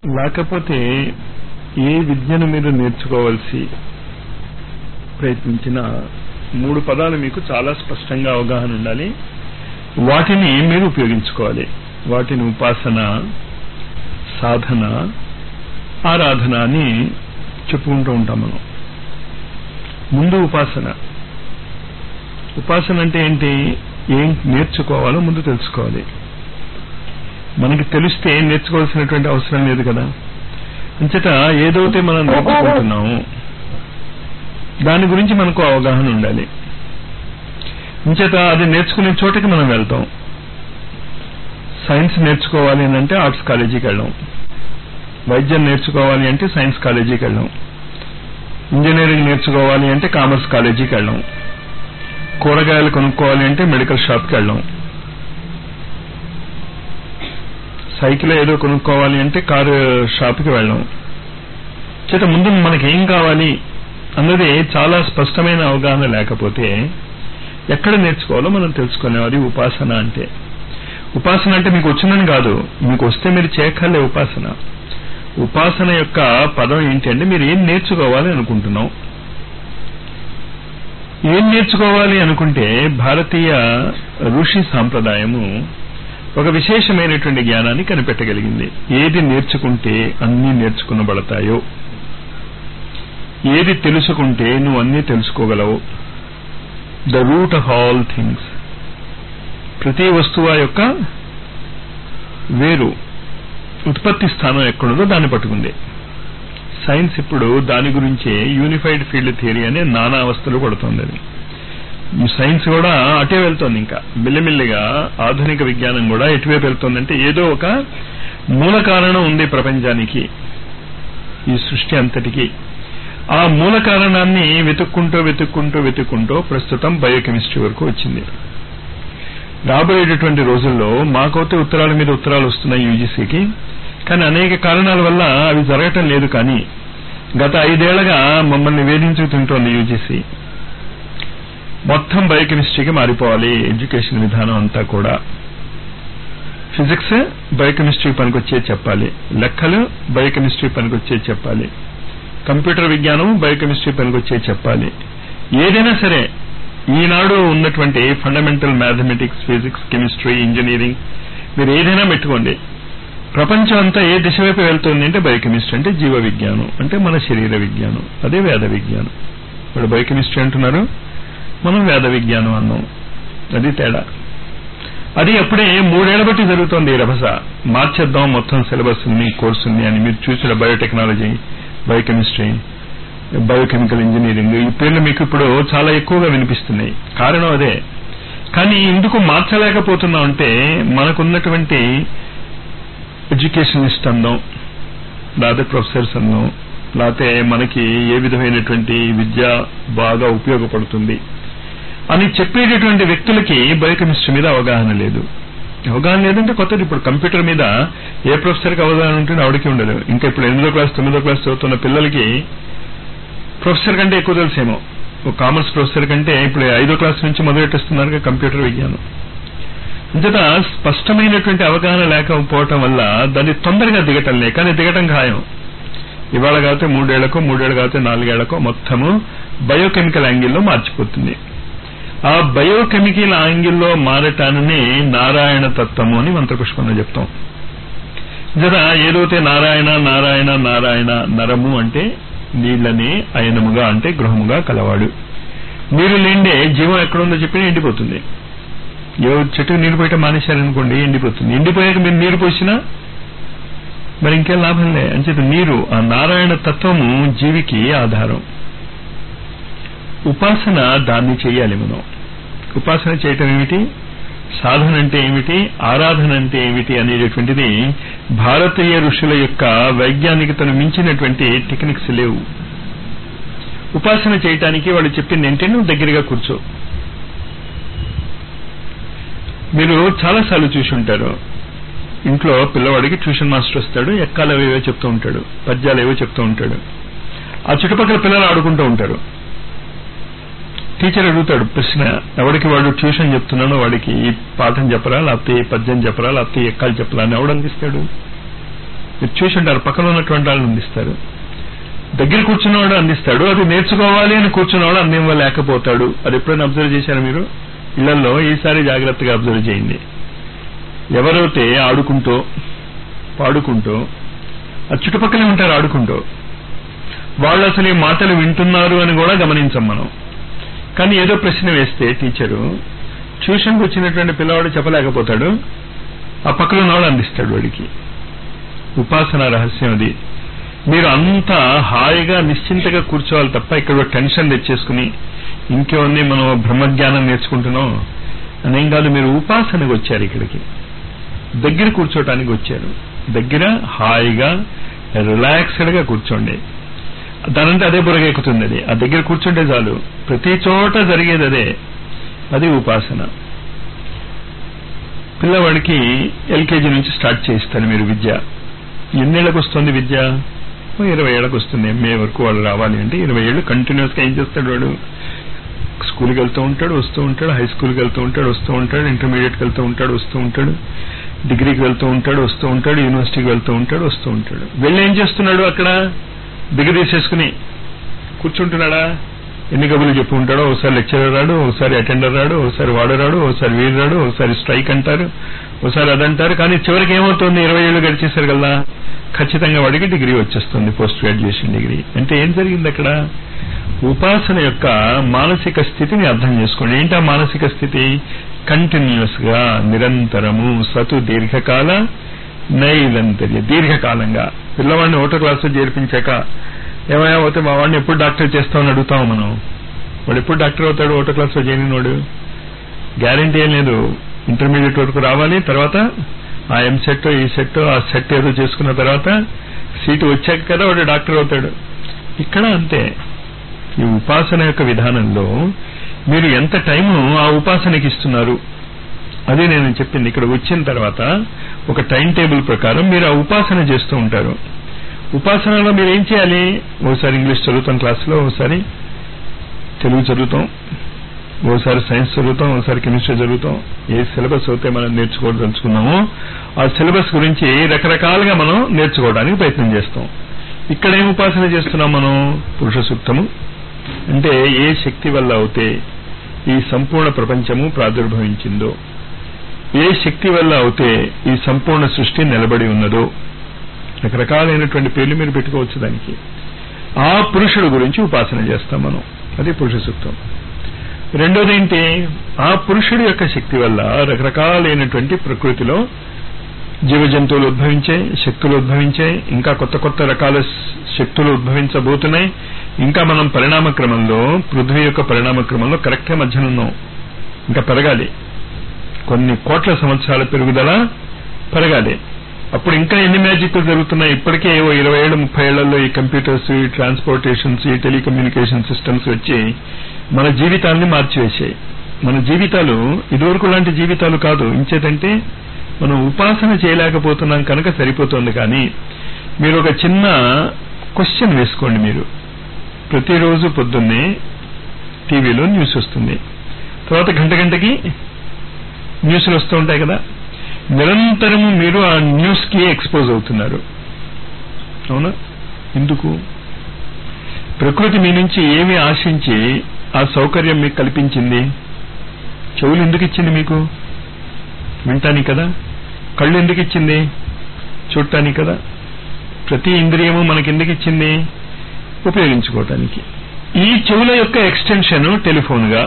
లేకపోతే ఏ విద్యను మీరు నేర్చుకోవాల్సి ప్రయత్నించిన మూడు పదాలు మీకు చాలా స్పష్టంగా అవగాహన ఉండాలి వాటిని మీరు ఉపయోగించుకోవాలి వాటిని ఉపాసన సాధన ఆరాధన అని చెప్పుకుంటూ ఉంటాం మనం ముందు ఉపాసన ఉపాసన అంటే ఏంటి ఏం నేర్చుకోవాలో ముందు తెలుసుకోవాలి మనకి తెలిస్తే నేర్చుకోవాల్సినటువంటి అవసరం లేదు కదా అంచేత ఏదైతే మనం నేర్చుకుంటున్నాము దాని గురించి మనకు అవగాహన ఉండాలి అంచేత అది నేర్చుకునే చోటకి మనం వెళ్తాం సైన్స్ నేర్చుకోవాలి అని అంటే ఆర్ట్స్ కాలేజీకి వెళ్ళాం వైద్యం నేర్చుకోవాలి అంటే సైన్స్ కాలేజీకి వెళ్ళాం ఇంజనీరింగ్ నేర్చుకోవాలి అంటే కామర్స్ కాలేజీకి వెళ్ళాం కూరగాయలు కొనుక్కోవాలి అంటే మెడికల్ షాప్కి వెళ్ళాం సైకిల్ ఏదో కొనుక్కోవాలి అంటే కారు షాప్కి వెళ్ళాం చేత ముందు మనకి ఏం కావాలి అన్నది చాలా స్పష్టమైన అవగాహన లేకపోతే ఎక్కడ నేర్చుకోవాలో మనం తెలుసుకునేం అది ఉపాసన అంటే ఉపాసన అంటే మీకు వచ్చిందని కాదు మీకు వస్తే మీరు చేయక్కర్లే ఉపాసన ఉపాసన యొక్క పదం ఏంటి అంటే మీరు ఏం నేర్చుకోవాలి అనుకుంటున్నాం ఏం నేర్చుకోవాలి అనుకుంటే భారతీయ ఋషి సాంప్రదాయము ఒక విశేషమైనటువంటి జ్ఞానాన్ని కనిపెట్టగలిగింది ఏది నేర్చుకుంటే అన్నీ నేర్చుకునబడతాయో ఏది తెలుసుకుంటే నువ్వు అన్నీ తెలుసుకోగలవు the root of all things ప్రతి వస్తువు యొక్క వేరు ఉత్పత్తి స్థానం ఎక్కడుందో దాన్ని పట్టుకుంది సైన్స్ ఇప్పుడు దాని గురించే యూనిఫైడ్ ఫీల్డ్ థియరీ అనే నానా అవస్థలు కొడుతుంది అది సైన్స్ కూడా అటే వెళ్తోంది ఇంకా మెల్లిమెల్లిగా ఆధునిక విజ్ఞానం కూడా ఎటువైపు వెళ్తోందంటే ఏదో ఒక మూల కారణం ఉంది ప్రపంచానికి ఈ సృష్టి అంతటికి ఆ మూల కారణాన్ని వెతుక్కుంటూ వెతుక్కుంటూ వెతుక్కుంటూ ప్రస్తుతం బయోకెమిస్ట్రీ వరకు వచ్చింది రాబోయేటటువంటి రోజుల్లో మాకైతే ఉత్తరాల మీద ఉత్తరాలు వస్తున్నాయి యూజీసీకి కానీ అనేక కారణాల వల్ల అవి జరగటం లేదు కానీ గత ఐదేళ్లగా మమ్మల్ని వేధించు తింటోంది యూజీసీ మొత్తం బయోకెమిస్ట్రీకి మారిపోవాలి ఎడ్యుకేషన్ విధానం అంతా కూడా ఫిజిక్స్ బయోకెమిస్ట్రీ పనికొచ్చే చెప్పాలి లెక్కలు బయోకెమిస్ట్రీ పనికొచ్చే చెప్పాలి కంప్యూటర్ విజ్ఞానం బయోకెమిస్ట్రీ పనికొచ్చే చెప్పాలి ఏదైనా సరే ఈనాడు ఉన్నటువంటి fundamental mathematics physics chemistry engineering మీరు ఏదైనా పెట్టుకోండి ప్రపంచం అంతా ఏ దిశ వైపు వెళ్తుంది అంటే బయోకెమిస్ట్రీ అంటే జీవ విజ్ఞానం అంటే మన శరీర విజ్ఞానం అదే వేద విజ్ఞానం ఇప్పుడు బయోకెమిస్ట్రీ అంటున్నారు మనం వేద విజ్ఞానం అన్నాం అది తేడా అది అప్పుడే మూడేళ్ల బట్టి జరుగుతోంది ఈ రభస మార్చేద్దాం మొత్తం సిలబస్ ని కోర్సుని అని మీరు చూసిన బయోటెక్నాలజీ బయోకెమిస్ట్రీ బయోకెమికల్ ఇంజనీరింగ్ ఈ పేర్లు మీకు ఇప్పుడు చాలా ఎక్కువగా వినిపిస్తున్నాయి కారణం అదే కానీ ఎందుకు మార్చలేకపోతున్నాం అంటే మనకున్నటువంటి ఎడ్యుకేషనిస్ట్ అందాం లేకపోతే ప్రొఫెసర్స్ అందాం లేకపోతే మనకి ఏ విధమైనటువంటి విద్య బాగా ఉపయోగపడుతుంది అని చెప్పేటటువంటి వ్యక్తులకి బయోకెమిస్ట్రీ మీద అవగాహన లేదు అవగాహన లేదంటే కొత్తది ఇప్పుడు కంప్యూటర్ మీద ఏ ప్రొఫెసర్కి అవగాహన ఉంటుంది ఆవిడకి ఉండదు ఇంకా ఇప్పుడు ఎనిమిదో క్లాస్ తొమ్మిదో క్లాస్ చదువుతున్న పిల్లలకి ప్రొఫెసర్ కంటే ఎక్కువ తెలుసేమో ఒక కామర్స్ ప్రొఫెసర్ కంటే ఇప్పుడు ఐదో క్లాస్ నుంచి మొదలెట్టేస్తున్నారు కంప్యూటర్ విజ్ఞానం అంతటా స్పష్టమైనటువంటి అవగాహన లేకపోవటం వల్ల దాన్ని తొందరగా దిగటం లే కానీ దిగటం ఖాయం ఇవాళ కాకపోతే మూడేళ్లకో మూడేళ్ళు కాకపోతే నాలుగేళ్లకో మొత్తము బయోకెమికల్ యాంగిల్లో మార్చిపోతుంది ఆ బయోకెమికల్ యాంగిల్లో మారటాన్ని నారాయణ తత్వము అని మంత్రపుష్పంలో చెప్తాం జరా ఏదైతే నారాయణ నారాయణ నారాయణ నరము అంటే నీళ్లనే అయనముగా అంటే గృహముగా కలవాడు నీరు లేండే జీవం ఎక్కడుందో చెప్పి ఎండిపోతుంది ఏ చెట్టుకు నీరు పోయటం మానేశారనుకోండి ఎండిపోతుంది ఎండిపోయాక మీరు నీరు పోసినా మరి ఇంకేం లాభం లే అంచేత నీరు ఆ నారాయణ తత్వము జీవికి ఆధారం ఉపాసన దాన్ని చేయాలి మనం ఉపాసన చేయటం ఏమిటి సాధన అంటే ఏమిటి ఆరాధన అంటే ఏమిటి అనేటటువంటిది భారతీయ ఋషుల యొక్క వైజ్ఞానికతను మించినటువంటి టెక్నిక్స్ లేవు ఉపాసన చేయటానికి వాళ్ళు చెప్పింది ఏంటంటే నువ్వు దగ్గరగా కూర్చో మీరు చాలాసార్లు చూసి ఉంటారు ఇంట్లో పిల్లవాడికి ట్యూషన్ మాస్టర్ వస్తాడు ఎక్కాలు ఏవో చెప్తూ ఉంటాడు పద్యాలు ఏవో చెప్తూ ఉంటాడు ఆ చుట్టుపక్కల పిల్లలు ఆడుకుంటూ ఉంటారు టీచర్ అడుగుతాడు ప్రశ్న ఎవడికి వాడు ట్యూషన్ చెప్తున్నానో వాడికి ఈ పాఠం చెప్పరా లేకపోతే ఈ పద్యం చెప్పరా లేకపోతే ఈ ఎక్కాలు చెప్పరా అని ఎవడు అందిస్తాడు మీరు చూసి ఉంటారు పక్కన ఉన్నటువంటి వాళ్ళని అందిస్తారు దగ్గర కూర్చున్నవాడు అందిస్తాడు అది నేర్చుకోవాలి అని కూర్చున్నవాడు అందివ్వలేకపోతాడు అది ఎప్పుడైనా అబ్జర్వ్ చేశారు మీరు ఇళ్లలో ఈసారి జాగ్రత్తగా అబ్జర్వ్ చేయండి ఎవరైతే ఆడుకుంటూ పాడుకుంటూ ఆ చుట్టుపక్కలే ఉంటారు ఆడుకుంటూ వాళ్ళు అసలు ఈ మాటలు వింటున్నారు అని కూడా గమనించం మనం కానీ ఏదో ప్రశ్న వేస్తే టీచరు ట్యూషన్కి వచ్చినటువంటి పిల్లవాడు చెప్పలేకపోతాడు ఆ పక్కన ఉన్నవాడు అందిస్తాడు వాడికి ఉపాసన రహస్యం అది మీరు అంతా హాయిగా నిశ్చింతగా కూర్చోవాలి తప్ప ఇక్కడ టెన్షన్ తెచ్చేసుకుని ఇంకేమన్నీ మనం బ్రహ్మజ్ఞానం నేర్చుకుంటున్నాం అనేం కాదు మీరు ఉపాసనకు వచ్చారు ఇక్కడికి దగ్గర కూర్చోటానికి వచ్చారు దగ్గర హాయిగా రిలాక్స్డ్ గా కూర్చోండి దానంటే అదే బురగెక్కుతుంది అది ఆ దగ్గర కూర్చుంటే చాలు ప్రతి చోట జరిగేది అదే అది ఉపాసన పిల్లవాడికి ఎల్కేజీ నుంచి స్టార్ట్ చేయిస్తాను మీరు విద్య ఎన్నేళ్లకు వస్తుంది విద్య ఓ ఇరవై ఏళ్ళకి వస్తుంది ఎంఏ వరకు వాడు రావాలి అంటే ఇరవై ఏళ్ళు కంటిన్యూస్ గా ఏం చేస్తాడు వాడు స్కూల్కి వెళ్తూ ఉంటాడు వస్తూ ఉంటాడు హై స్కూల్కి వెళ్తూ ఉంటాడు వస్తూ ఉంటాడు ఇంటర్మీడియట్కి వెళ్తూ ఉంటాడు వస్తూ ఉంటాడు డిగ్రీకి వెళ్తూ ఉంటాడు వస్తూ ఉంటాడు యూనివర్సిటీకి వెళ్తూ ఉంటాడు వస్తూ ఉంటాడు వెళ్ళి ఏం చేస్తున్నాడు అక్కడ దిగ తీసేసుకుని కూర్చుంటున్నాడా ఎన్ని కబుర్లు చెప్పు ఉంటాడో ఒకసారి లెక్చరర్ రాడు ఒకసారి అటెండర్ రాడు ఒకసారి వాడు రాడు ఒకసారి వీరు రాడు ఒకసారి స్ట్రైక్ అంటారు ఒకసారి అదంటారు కానీ చివరికి ఏమవుతుంది ఇరవై ఏళ్ళు గడిచేశారు కదా ఖచ్చితంగా వాడికి డిగ్రీ వచ్చేస్తుంది పోస్ట్ గ్రాడ్యుయేషన్ డిగ్రీ అంటే ఏం జరిగింది అక్కడ ఉపాసన యొక్క మానసిక స్థితిని అర్థం చేసుకోండి ఏంటా మానసిక స్థితి కంటిన్యూస్ గా నిరంతరము సతు దీర్ఘకాల నైరంతర్య దీర్ఘకాలంగా పిల్లవాడిని ఒకటో క్లాసులో చేర్పించాక ఏమయ్యా పోతే మా వాడిని ఎప్పుడు డాక్టర్ చేస్తామని అడుగుతాం మనం వాడు ఎప్పుడు డాక్టర్ అవుతాడు ఒకటో క్లాస్లో చేరినోడు గ్యారంటీ ఏం లేదు ఇంటర్మీడియట్ వరకు రావాలి తర్వాత ఆ ఎం సెట్ ఈ సెట్ ఆ సెట్ ఏదో చేసుకున్న తర్వాత సీటు వచ్చాక కదా వాడు డాక్టర్ అవుతాడు ఇక్కడ అంతే ఈ ఉపాసన యొక్క విధానంలో మీరు ఎంత టైము ఆ ఉపాసనకి ఇస్తున్నారు అది నేను చెప్పింది ఇక్కడ వచ్చిన తర్వాత ఒక టైం టేబుల్ ప్రకారం మీరు ఆ ఉపాసన చేస్తూ ఉంటారు ఉపాసనలో మీరు ఏం చేయాలి ఓసారి ఇంగ్లీష్ చదువుతాం క్లాసులో ఓసారి తెలుగు చదువుతాం ఓసారి సైన్స్ చదువుతాం ఓసారి కెమిస్ట్రీ చదువుతాం ఏ సిలబస్ అయితే మనం నేర్చుకోదలుచుకున్నామో ఆ సిలబస్ గురించి రకరకాలుగా మనం నేర్చుకోవడానికి ప్రయత్నం చేస్తాం ఇక్కడ ఏం ఉపాసన చేస్తున్నాం మనం పురుష సూక్తము అంటే ఏ శక్తి వల్ల అయితే ఈ సంపూర్ణ ప్రపంచము ప్రాదుర్భవించిందో ఏ శక్తి వల్ల అయితే ఈ సంపూర్ణ సృష్టి నిలబడి ఉన్నదో రకరకాలైనటువంటి పేర్లు మీరు పెట్టుకోవచ్చు దానికి ఆ పురుషుడు గురించి ఉపాసన చేస్తాం మనం అది పురుష సూక్తం రెండోది ఏంటి ఆ పురుషుడి యొక్క శక్తి వల్ల రకరకాలైనటువంటి ప్రకృతిలో జీవ జంతువులు ఉద్భవించాయి శక్తులు ఉద్భవించాయి ఇంకా కొత్త కొత్త రకాల శక్తులు ఉద్భవించబోతున్నాయి ఇంకా మనం పరిణామ క్రమంలో పృథ్వీ యొక్క పరిణామ క్రమంలో కరెక్ట్గా మధ్యన ఉన్నాం ఇంకా పెరగాలి కొన్ని కోట్ల సంవత్సరాల పెరుగుదల పెరగాలి అప్పుడు ఇంకా ఎన్ని మ్యాజిక్లు జరుగుతున్నాయి ఇప్పటికే ఓ ఇరవై ఏళ్ళు ముప్పై ఏళ్లలో ఈ కంప్యూటర్స్ ఈ ట్రాన్స్పోర్టేషన్స్ ఈ టెలికమ్యూనికేషన్ సిస్టమ్స్ వచ్చి మన జీవితాల్ని మార్చివేశాయి మన జీవితాలు ఇదివరకు లాంటి జీవితాలు కాదు ఇంచేతంటే మనం ఉపాసన చేయలేకపోతున్నాం కనుక సరిపోతుంది కానీ మీరు ఒక చిన్న క్వశ్చన్ వేసుకోండి మీరు ప్రతిరోజు పొద్దున్నే టీవీలో న్యూస్ వస్తుంది తర్వాత గంట గంటకి న్యూస్లు వస్తూ ఉంటాయి కదా నిరంతరము మీరు ఆ న్యూస్ కి ఎక్స్పోజ్ అవుతున్నారు అవునా ఎందుకు ప్రకృతి మీ నుంచి ఏమి ఆశించి ఆ సౌకర్యం మీకు కల్పించింది చెవులు ఎందుకు ఇచ్చింది మీకు వింటానికి కదా కళ్ళు ఎందుకు ఇచ్చింది చూడటానికి కదా ప్రతి ఇంద్రియము మనకి ఎందుకు ఇచ్చింది ఉపయోగించుకోవటానికి ఈ చెవుల యొక్క ఎక్స్టెన్షన్ టెలిఫోన్గా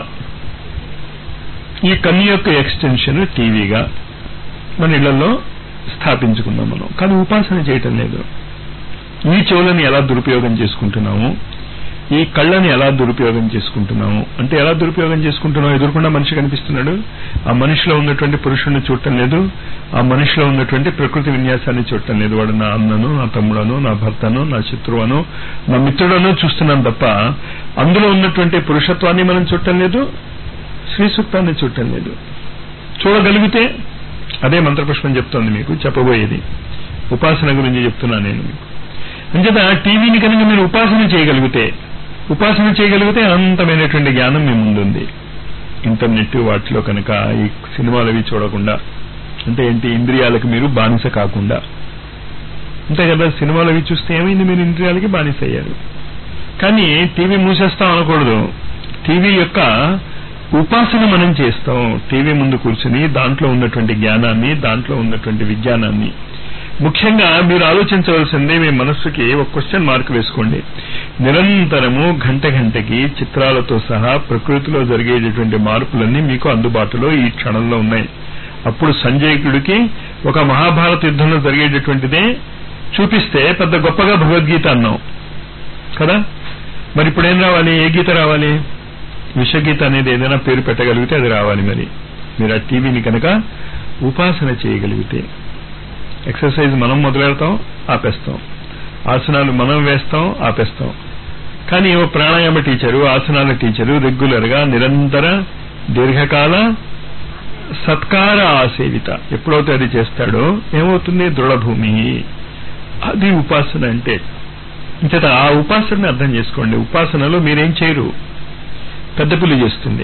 ఈ కన్ను యొక్క ఎక్స్టెన్షన్ టీవీగా మన ఇళ్లలో స్థాపించుకున్నాం మనం కానీ ఉపాసన చేయటం లేదు ఈ చెవులను ఎలా దురుపయోగం చేసుకుంటున్నాము ఈ కళ్ళని ఎలా దురుపయోగం చేసుకుంటున్నాము అంటే ఎలా దురుపయోగం చేసుకుంటున్నాం ఎదురుకుండా మనిషి కనిపిస్తున్నాడు ఆ మనిషిలో ఉన్నటువంటి పురుషుడిని చూడటం లేదు ఆ మనిషిలో ఉన్నటువంటి ప్రకృతి విన్యాసాన్ని చూడటం లేదు వాడు నా అన్నను నా తమ్ముడను నా భర్తను నా శత్రువును నా మిత్రుడను చూస్తున్నాం తప్ప అందులో ఉన్నటువంటి పురుషత్వాన్ని మనం చూడటం లేదు శ్రీ సూక్తాన్ని చూడటం లేదు చూడగలిగితే అదే మంత్రపుష్పం చెప్తోంది మీకు చెప్పబోయేది ఉపాసన గురించి చెప్తున్నా నేను మీకు అంచేత టీవీని కనుక మీరు ఉపాసన చేయగలిగితే ఉపాసన చేయగలిగితే అనంతమైనటువంటి జ్ఞానం మీ ముందుంది ఇంటర్నెట్ వాటిలో కనుక ఈ సినిమాలు అవి చూడకుండా అంటే ఏంటి ఇంద్రియాలకు మీరు బానిస కాకుండా అంతే కదా సినిమాలు అవి చూస్తే ఏమైంది మీరు ఇంద్రియాలకి బానిస అయ్యారు కానీ టీవీ మూసేస్తాం అనకూడదు టీవీ యొక్క ఉపాసన మనం చేస్తాం టీవీ ముందు కూర్చుని దాంట్లో ఉన్నటువంటి జ్ఞానాన్ని దాంట్లో ఉన్నటువంటి విజ్ఞానాన్ని ముఖ్యంగా మీరు ఆలోచించవలసింది మీ మనస్సుకి ఒక క్వశ్చన్ మార్క్ వేసుకోండి నిరంతరము గంట గంటకి చిత్రాలతో సహా ప్రకృతిలో జరిగేటటువంటి మార్పులన్నీ మీకు అందుబాటులో ఈ క్షణంలో ఉన్నాయి అప్పుడు సంజయకుడికి ఒక మహాభారత యుద్ధంలో జరిగేటటువంటిదే చూపిస్తే పెద్ద గొప్పగా భగవద్గీత అన్నాం కదా మరి ఇప్పుడు ఏం రావాలి ఏ గీత రావాలి విశ్వగీత అనేది ఏదైనా పేరు పెట్టగలిగితే అది రావాలి మరి మీరు ఆ టీవీని కనుక ఉపాసన చేయగలిగితే ఎక్సర్సైజ్ మనం మొదలెడతాం ఆపేస్తాం ఆసనాలు మనం వేస్తాం ఆపేస్తాం కానీ ఓ ప్రాణాయామ టీచరు ఆసనాల టీచరు రెగ్యులర్ గా నిరంతర దీర్ఘకాల సత్కార ఆసేవిత ఎప్పుడైతే అది చేస్తాడో ఏమవుతుంది దృఢభూమి అది ఉపాసన అంటే ఇంతట ఆ ఉపాసనని అర్థం చేసుకోండి ఉపాసనలో మీరేం చేయరు పెద్ద పులి చేస్తుంది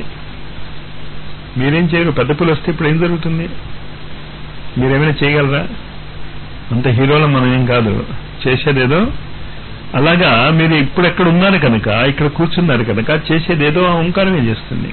మీరేం చేయరు పెద్ద పులి వస్తే ఇప్పుడు ఏం జరుగుతుంది మీరేమైనా చేయగలరా అంత హీరోలం మనం ఏం కాదు చేసేదేదో అలాగా మీరు ఇప్పుడు ఎక్కడ ఉన్నారు కనుక ఇక్కడ కూర్చున్నారు కనుక చేసేదేదో ఆ ఓంకారమే చేస్తుంది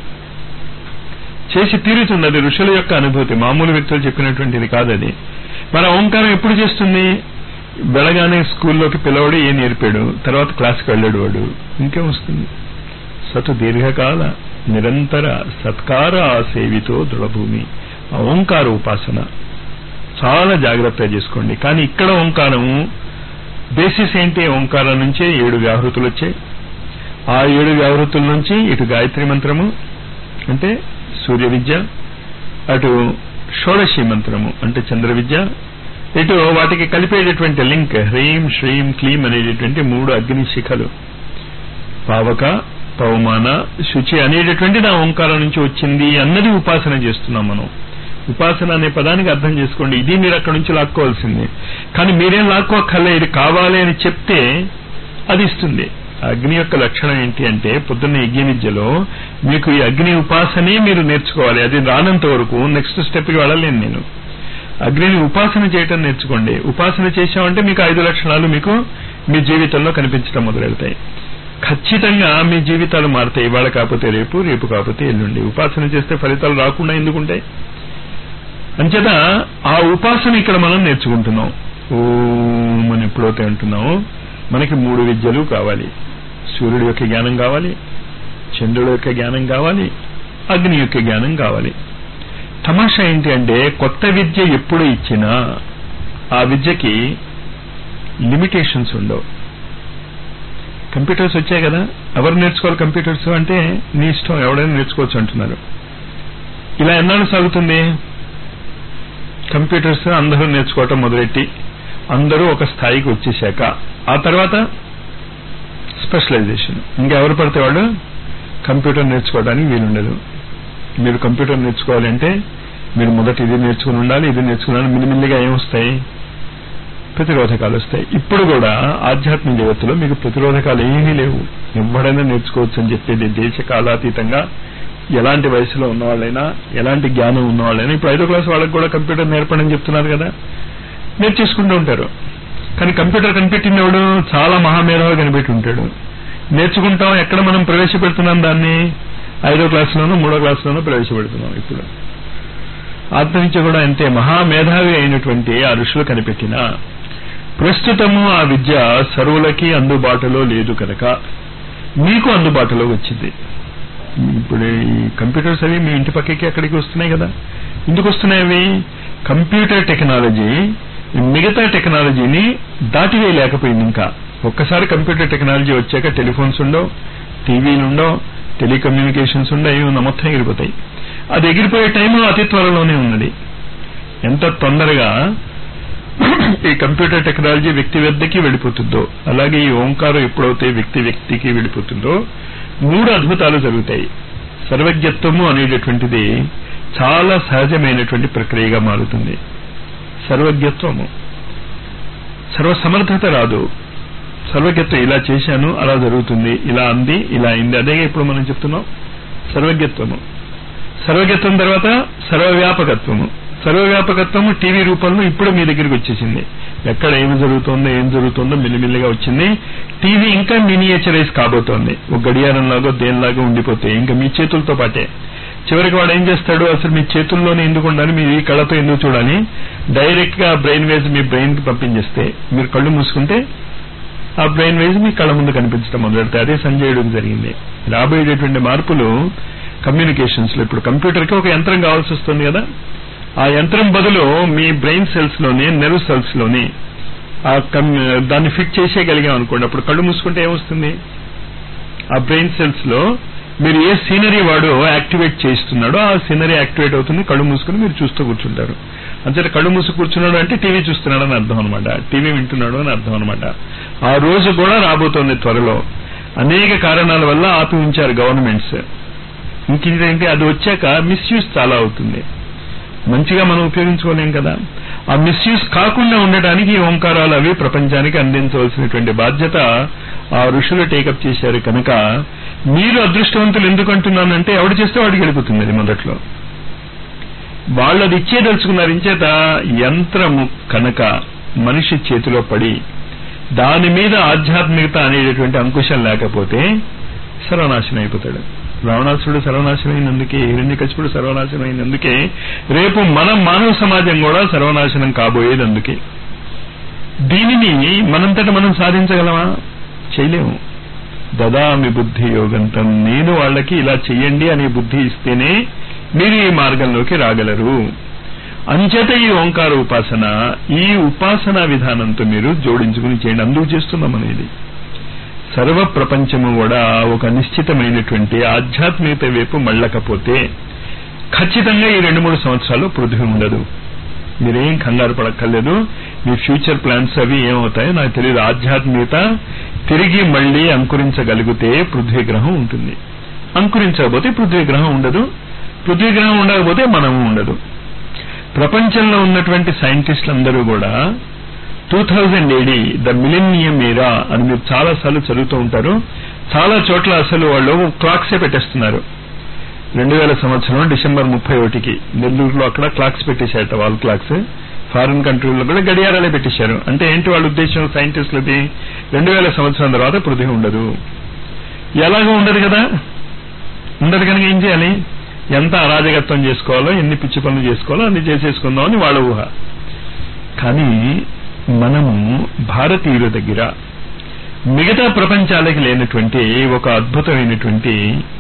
చేసి తీరుతుంది అది ఋషుల యొక్క అనుభూతి మామూలు వ్యక్తులు చెప్పినటువంటిది కాదు అది మరి ఆ ఓంకారం ఎప్పుడు చేస్తుంది వెళ్ళగానే స్కూల్లోకి పిలవడు ఏ నేర్పాడు తర్వాత క్లాస్కి వెళ్ళాడు వాడు ఇంకేం వస్తుంది సతు దీర్ఘకాల నిరంతర సత్కార సేవితో దృఢభూమి ఆ ఓంకార ఉపాసన చాలా జాగ్రత్తగా చేసుకోండి కానీ ఇక్కడ ఓంకారం బేసిస్ ఏంటి ఓంకారం నుంచే ఏడు వ్యాహృతులు వచ్చాయి ఆ ఏడు వ్యాహృతుల నుంచి ఇటు గాయత్రి మంత్రము అంటే సూర్య విద్య అటు షోడశి మంత్రము అంటే చంద్ర విద్య ఇటు వాటికి కలిపేటటువంటి లింక్ హ్రీం శ్రీం క్లీం అనేటటువంటి మూడు అగ్ని శిఖలు పావక పవమాన శుచి అనేటటువంటిది ఆ ఓంకారం నుంచి వచ్చింది అన్నది ఉపాసన చేస్తున్నాం మనం ఉపాసన అనే పదానికి అర్థం చేసుకోండి ఇది మీరు అక్కడి నుంచి లాక్కోవాల్సింది కానీ మీరేం లాక్కోక్కర్లే ఇది కావాలి అని చెప్తే అది ఇస్తుంది అగ్ని యొక్క లక్షణం ఏంటి అంటే పొద్దున్న యజ్ఞ విద్యలో మీకు ఈ అగ్ని ఉపాసనే మీరు నేర్చుకోవాలి అది రానంత వరకు నెక్స్ట్ స్టెప్కి వెళ్ళలేను నేను అగ్నిని ఉపాసన చేయటం నేర్చుకోండి ఉపాసన చేశామంటే మీకు ఐదు లక్షణాలు మీకు మీ జీవితంలో కనిపించడం మొదలెడతాయి ఖచ్చితంగా మీ జీవితాలు మారుతాయి ఇవాళ కాకపోతే రేపు రేపు కాకపోతే ఎల్లుండి ఉపాసన చేస్తే ఫలితాలు రాకుండా ఎందుకుంటాయి అంచేత ఆ ఉపాసన ఇక్కడ మనం నేర్చుకుంటున్నాం ఓం అని ఎప్పుడైతే అంటున్నామో మనకి మూడు విద్యలు కావాలి సూర్యుడి యొక్క జ్ఞానం కావాలి చంద్రుడి యొక్క జ్ఞానం కావాలి అగ్ని యొక్క జ్ఞానం కావాలి తమాషా ఏంటి అంటే కొత్త విద్య ఎప్పుడు ఇచ్చినా ఆ విద్యకి లిమిటేషన్స్ ఉండవు కంప్యూటర్స్ వచ్చాయి కదా ఎవరు నేర్చుకోవాలి కంప్యూటర్స్ అంటే నీ ఇష్టం ఎవడైనా నేర్చుకోవచ్చు అంటున్నారు ఇలా ఎన్నాళ్ళు సాగుతుంది కంప్యూటర్స్ అందరూ నేర్చుకోవటం మొదలెట్టి అందరూ ఒక స్థాయికి వచ్చేసాక ఆ తర్వాత స్పెషలైజేషన్ ఇంకెవరు పడితే వాళ్ళు కంప్యూటర్ నేర్చుకోవడానికి వీలుండదు మీరు కంప్యూటర్ నేర్చుకోవాలంటే మీరు మొదట ఇది నేర్చుకుని ఉండాలి ఇది నేర్చుకున్నాను మిల్లిమిల్లిగా ఏమొస్తాయి ప్రతిరోధకాలు వస్తాయి ఇప్పుడు కూడా ఆధ్యాత్మిక జగత్తులో మీకు ప్రతిరోధకాలు ఏమీ లేవు ఎవడైనా నేర్చుకోవచ్చు అని చెప్పేది దేశ కాలాతీతంగా ఎలాంటి వయసులో ఉన్నవాళ్ళైనా ఎలాంటి జ్ఞానం ఉన్నవాళ్ళైనా ఇప్పుడు ఐదో క్లాస్ వాళ్ళకి కూడా కంప్యూటర్ నేర్పడని చెప్తున్నారు కదా నేర్చేసుకుంటూ ఉంటారు కానీ కంప్యూటర్ కనిపెట్టిన వాడు చాలా మహామేధావి కనిపెట్టి ఉంటాడు నేర్చుకుంటాం ఎక్కడ మనం ప్రవేశపెడుతున్నాం దాన్ని ఐదో క్లాసులోనూ మూడో క్లాసులోనూ ప్రవేశపెడుతున్నాం ఇప్పుడు ఆత్మవిద్య కూడా అంతే మహామేధావి అయినటువంటి ఆ ఋషులు కనిపెట్టిన ప్రస్తుతము ఆ విద్య సర్వులకి అందుబాటులో లేదు కనుక మీకు అందుబాటులో వచ్చింది ఇప్పుడు ఈ కంప్యూటర్స్ అవి మీ ఇంటి పక్కకి అక్కడికి వస్తున్నాయి కదా ఎందుకు వస్తున్నాయి అవి కంప్యూటర్ టెక్నాలజీ మిగతా టెక్నాలజీని దాటివేయలేకపోయింది ఇంకా ఒక్కసారి కంప్యూటర్ టెక్నాలజీ వచ్చాక టెలిఫోన్స్ ఉండవు టీవీలు ఉండవు టెలికమ్యూనికేషన్స్ ఉండవు మొత్తం ఎగిరిపోతాయి అది ఎగిరిపోయే టైం అతి త్వరలోనే ఉన్నది ఎంత తొందరగా ఈ కంప్యూటర్ టెక్నాలజీ వ్యక్తి వద్దకి వెళ్ళిపోతుందో అలాగే ఈ ఓంకారం ఎప్పుడైతే వ్యక్తి వ్యక్తికి వెళ్ళిపోతుందో మూడు అద్భుతాలు జరుగుతాయి సర్వజ్ఞత్వము అనేటటువంటిది చాలా సహజమైనటువంటి ప్రక్రియగా మారుతుంది సర్వజ్ఞత్వము సర్వసమర్థత రాదు సర్వజ్ఞత్వం ఇలా చేశాను అలా జరుగుతుంది ఇలా అంది ఇలా అయింది అదే ఇప్పుడు మనం చెప్తున్నాం సర్వజ్ఞత్వము సర్వజ్ఞత్వం తర్వాత సర్వవ్యాపకత్వము సర్వవ్యాపకత్వం టీవీ రూపంలో ఇప్పుడు మీ దగ్గరికి వచ్చేసింది ఎక్కడ ఏమి జరుగుతుందో ఏం జరుగుతుందో మెల్లిమెల్లిగా వచ్చింది టీవీ ఇంకా మినియేచరైజ్ కాబోతోంది ఒక గడియారంలాగో దేనిలాగా ఉండిపోతే ఇంకా మీ చేతులతో పాటే చివరికి వాడు ఏం చేస్తాడు అసలు మీ చేతుల్లోనే ఎందుకు ఉండాలి మీరు ఈ కళ్ళతో ఎందుకు చూడాలి డైరెక్ట్ గా బ్రెయిన్ వేజ్ మీ బ్రెయిన్ కి పంపించేస్తే మీరు కళ్ళు మూసుకుంటే ఆ బ్రెయిన్ వేజ్ మీ కళ్ళ ముందు కనిపించడం మొదలెడితే అదే సంజయుడికి జరిగింది రాబోయేటటువంటి మార్పులు కమ్యూనికేషన్స్ లో ఇప్పుడు కంప్యూటర్ కి ఒక యంత్రం కావాల్సి వస్తుంది కదా ఆ యంత్రం బదులు మీ బ్రెయిన్ సెల్స్ లోని నెర్వ్ సెల్స్ లోని ఆ దాన్ని ఫిట్ చేసేయగలిగాం అనుకోండి అప్పుడు కళ్ళు మూసుకుంటే ఏమొస్తుంది ఆ బ్రెయిన్ సెల్స్ లో మీరు ఏ సీనరీ వాడు యాక్టివేట్ చేస్తున్నాడో ఆ సీనరీ యాక్టివేట్ అవుతుంది కళ్ళు మూసుకుని మీరు చూస్తూ కూర్చుంటారు అంతే కళ్ళు మూసుకు కూర్చున్నాడు అంటే టీవీ చూస్తున్నాడు అని అర్థం అనమాట టీవీ వింటున్నాడు అని అర్థం అనమాట ఆ రోజు కూడా రాబోతోంది త్వరలో అనేక కారణాల వల్ల ఆపి ఉంచారు గవర్నమెంట్స్ ఇంకేంటి అది వచ్చాక మిస్యూజ్ చాలా అవుతుంది మంచిగా మనం ఉపయోగించుకోలేం కదా ఆ మిస్యూజ్ కాకుండా ఉండటానికి ఈ ఓంకారాలు అవి ప్రపంచానికి అందించవలసినటువంటి బాధ్యత ఆ ఋషులు టేకప్ చేశారు కనుక మీరు అదృష్టవంతులు ఎందుకు అంటున్నానంటే ఎవడు చేస్తే వాడికి గెలుపుతుంది అది మొదట్లో వాళ్ళు అది ఇచ్చేదలుచుకున్నారు ఇంచేత యంత్రము కనుక మనిషి చేతిలో పడి దాని మీద ఆధ్యాత్మికత అనేటటువంటి అంకుశం లేకపోతే సర్వనాశనం అయిపోతాడు రావణాసురుడు సర్వనాశనం అయినందుకే హిరణ్యకశిపుడు సర్వనాశనం అయినందుకే రేపు మనం మానవ సమాజం కూడా సర్వనాశనం కాబోయేది అందుకే దీనిని మనంతట మనం సాధించగలమా చేయలేము దదామి బుద్ధి యోగంతం నేను వాళ్ళకి ఇలా చెయ్యండి అనే బుద్ధి ఇస్తేనే మీరు ఈ మార్గంలోకి రాగలరు అంచేత ఈ ఓంకార ఉపాసన ఈ ఉపాసన విధానంతో మీరు జోడించుకుని చేయండి అందుకు చేస్తున్నాం అనేది సర్వ ప్రపంచము కూడా ఒక నిశ్చితమైనటువంటి ఆధ్యాత్మికత వైపు మళ్ళకపోతే ఖచ్చితంగా ఈ రెండు మూడు సంవత్సరాలు పృథ్వీ ఉండదు మీరేం కంగారు పడక్కర్లేదు మీ ఫ్యూచర్ ప్లాన్స్ అవి ఏమవుతాయో నాకు తెలియదు ఆధ్యాత్మికత తిరిగి మళ్లీ అంకురించగలిగితే పృథ్వీ గ్రహం ఉంటుంది అంకురించకపోతే పృథ్వీ గ్రహం ఉండదు పృథ్వీ గ్రహం ఉండకపోతే మనము ఉండదు ప్రపంచంలో ఉన్నటువంటి సైంటిస్టులు అందరూ కూడా two thousand AD the millennium era అని మీరు చాలా సార్లు చదువుతూ ఉంటారు చాలా చోట్ల అసలు వాళ్ళు క్లాక్సే పెట్టేస్తున్నారు రెండు వేల సంవత్సరం డిసెంబర్ ముప్పై ఒకటికి నెల్లూరులో అక్కడ క్లాక్స్ పెట్టేశారట వాల్ క్లాక్స్ ఫారిన్ కంట్రీల్లో కూడా గడియారాలే పెట్టేశారు అంటే ఏంటి వాళ్ళ ఉద్దేశం సైంటిస్టులది రెండు వేల సంవత్సరం తర్వాత పృథ్వీ ఉండదు ఎలాగో ఉండదు కదా ఉండదు కనుక ఏం చేయాలి ఎంత అరాజకత్వం చేసుకోవాలో ఎన్ని పిచ్చి పనులు చేసుకోవాలో అన్ని చేసేసుకుందాం అని వాళ్ళ ఊహ కానీ మనము భారతీయుల దగ్గర మిగతా ప్రపంచాలకి లేనటువంటి ఒక అద్భుతమైనటువంటి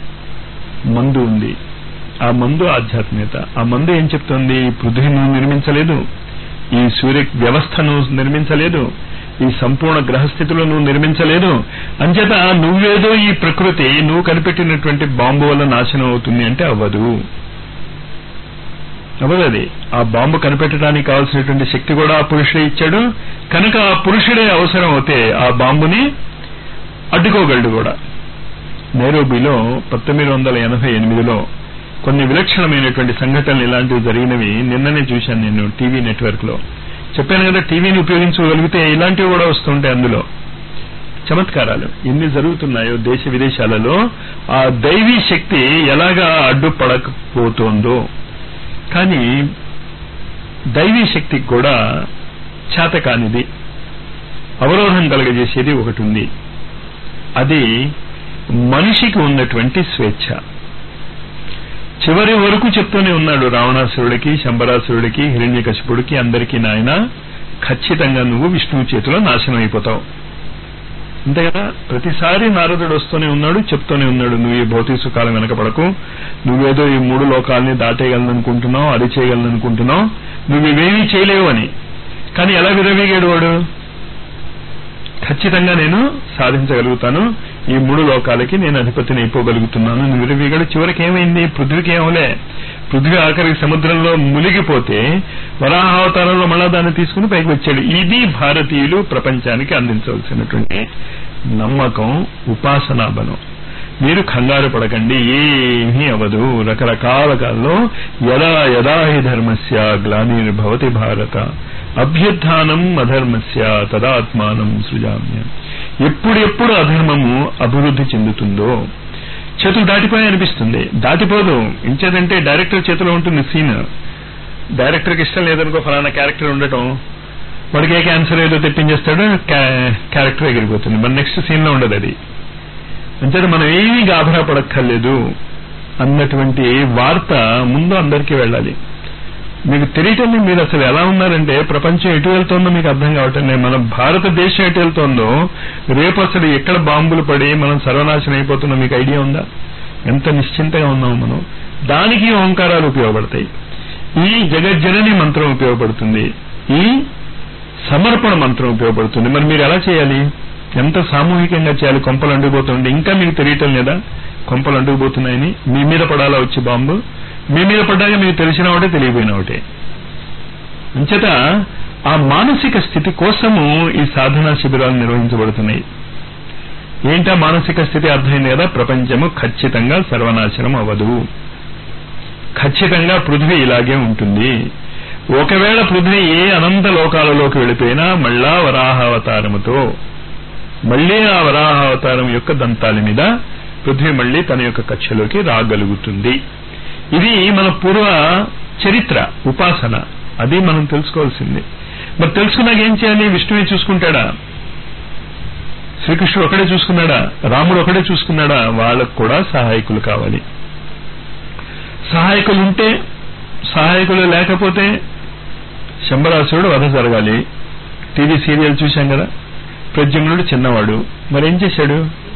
మందు ఉంది ఆ మందు ఆధ్యాత్మికత ఆ మందు ఏం చెప్తోంది ఈ పృథ్వీను నిర్మించలేదు ఈ సూర్య వ్యవస్థను నిర్మించలేదు ఈ సంపూర్ణ గ్రహస్థితిలో నువ్వు నిర్మించలేదు అంచేత నువ్వేదో ఈ ప్రకృతి నువ్వు కనిపెట్టినటువంటి బాంబు వల్ల నాశనం అవుతుంది అంటే అవ్వదు అవ్వదు అది ఆ బాంబు కనిపెట్టడానికి కావాల్సినటువంటి శక్తి కూడా ఆ పురుషుడే ఇచ్చాడు కనుక ఆ పురుషుడే అవసరం అవుతే ఆ బాంబుని అడ్డుకోగలడు కూడా నైరోబీలో పంతొమ్మిది వందల ఎనభై ఎనిమిదిలో కొన్ని విలక్షణమైనటువంటి సంఘటనలు ఇలాంటివి జరిగినవి నిన్ననే చూశాను నేను టీవీ నెట్వర్క్ లో చెప్పాను కదా టీవీని ఉపయోగించగలిగితే ఇలాంటివి కూడా వస్తుంటాయి అందులో చమత్కారాలు ఎన్ని జరుగుతున్నాయో దేశ విదేశాలలో ఆ దైవీ శక్తి ఎలాగా అడ్డుపడకపోతోందో కానీ దైవీ శక్తికి కూడా చేతకానిది అవరోధం కలగజేసేది ఒకటి ఉంది అది మనిషికి ఉన్నటువంటి స్వేచ్ఛ చివరి వరకు చెప్తూనే ఉన్నాడు రావణాసురుడికి శంబరాసురుడికి హిరణ్యకశిపుడికి అందరికీ నాయన ఖచ్చితంగా నువ్వు విష్ణువు చేతిలో నాశనం అయిపోతావు అంతే కదా ప్రతిసారి నారదుడు వస్తూనే ఉన్నాడు చెప్తూనే ఉన్నాడు నువ్వు ఈ భౌతిక సుఖాలు వెనకపడకు నువ్వేదో ఈ మూడు లోకాలని దాటేయగలనుకుంటున్నావు అది చేయగలనుకుంటున్నావు నువ్వు ఇవేమీ చేయలేవు అని కానీ ఎలా విరవీగాడు వాడు ఖచ్చితంగా నేను సాధించగలుగుతాను ఈ మూడు లోకాలకి నేను అధిపతిని అయిపోగలుగుతున్నాను నువ్వు విరవీగాడు చివరికి ఏమైంది పృథ్వీకి ఏమలే పృథ్వీ ఆఖరికి సముద్రంలో మునిగిపోతే వరాహావతారంలో మళ్ళా దాన్ని తీసుకుని పైకి వచ్చాడు ఇది భారతీయులు ప్రపంచానికి అందించవలసినటువంటి నమ్మకం ఉపాసనా బలం మీరు కంగారు పడకండి ఏమీ అవదు రకరకాల కాలంలో యదా యదా హి ధర్మస్య గ్లానిర్భవతి భారత అభ్యుత్నం అధర్మస్య తదాత్మానం సృజామ్యం ఎప్పుడెప్పుడు అధర్మము అభివృద్ధి చెందుతుందో చేతులు దాటిపోయి అనిపిస్తుంది దాటిపోదు ఇంచేదంటే డైరెక్టర్ చేతిలో ఉంటుంది సీన్ డైరెక్టర్కి ఇష్టం లేదనుకో ఫలానా క్యారెక్టర్ ఉండటం వాడికి ఏ క్యాన్సర్ ఏదో తెప్పించేస్తాడో క్యారెక్టర్ ఎగిరిపోతుంది మన నెక్స్ట్ సీన్ లో ఉండదు అది అంతే మనం ఏమీ గాభరా పడక్కర్లేదు అన్నటువంటి వార్త ముందు అందరికీ వెళ్ళాలి మీకు తెలియటం మీరు అసలు ఎలా ఉన్నారంటే ప్రపంచం ఎటు వెళ్తోందో మీకు అర్థం కావటం లేదు మన భారతదేశం ఎటు వెళ్తోందో రేపు అసలు ఎక్కడ బాంబులు పడి మనం సర్వనాశనం అయిపోతున్నా మీకు ఐడియా ఉందా ఎంత నిశ్చింతగా ఉన్నాం మనం దానికి ఓంకారాలు ఉపయోగపడతాయి ఈ జగజ్జనని మంత్రం ఉపయోగపడుతుంది ఈ సమర్పణ మంత్రం ఉపయోగపడుతుంది మరి మీరు ఎలా చేయాలి ఎంత సామూహికంగా చేయాలి కొంపలు అండుకుపోతుంటే ఇంకా మీకు తెలియటం లేదా కొంపలు అండుకుపోతున్నాయని మీ మీద పడాలా వచ్చి బాంబు మీ మీద పడ్డాక మీకు తెలిసిన ఒకటే తెలియపోయిన ఒకటే అంచేత ఆ మానసిక స్థితి కోసము ఈ సాధనా శిబిరాలు నిర్వహించబడుతున్నాయి ఏంటా మానసిక స్థితి అర్థమైంది కదా ప్రపంచము ఖచ్చితంగా సర్వనాశనం అవ్వదు ఖచ్చితంగా పృథ్వీ ఇలాగే ఉంటుంది ఒకవేళ పృథ్వీ ఏ అనంత లోకాలలోకి వెళ్ళిపోయినా మళ్ళా వరాహావతారముతో మళ్ళీ ఆ వరాహావతారం యొక్క దంతాల మీద పృథ్వీ మళ్ళీ తన యొక్క కక్షలోకి రాగలుగుతుంది ఇది మన పూర్వ చరిత్ర ఉపాసన అది మనం తెలుసుకోవాల్సింది మరి తెలుసుకున్నాక ఏం చేయాలి విష్ణువే చూసుకుంటాడా శ్రీకృష్ణుడు ఒకడే చూసుకున్నాడా రాముడు ఒకడే చూసుకున్నాడా వాళ్ళకు కూడా సహాయకులు కావాలి సహాయకులు ఉంటే సహాయకులు లేకపోతే శంబరాసురుడు వధ జరగాలి టీవీ సీరియల్ చూశాం కదా ప్రద్యుమ్నుడు చిన్నవాడు మరి ఏం చేశాడు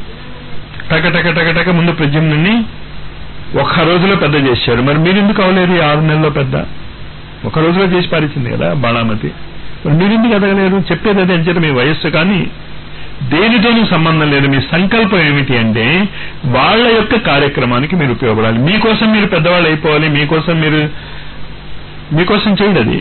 టక టక టక టక ముందు ప్రద్యుమ్నుని ఒక్క రోజులో పెద్ద చేశాడు మరి మీరు ఎందుకు అవ్వలేరు ఈ ఆరు నెలల్లో పెద్ద ఒక రోజులో చేసి పారించింది కదా బాణామతి మరి మీరు ఎందుకు ఎదగలేరు చెప్పేది అదే అని మీ వయస్సు కానీ దేనితోనూ సంబంధం లేదు మీ సంకల్పం ఏమిటి అంటే వాళ్ళ యొక్క కార్యక్రమానికి మీరు ఉపయోగపడాలి మీకోసం మీరు పెద్దవాళ్ళు అయిపోవాలి మీకోసం మీరు మీకోసం చేయడు అది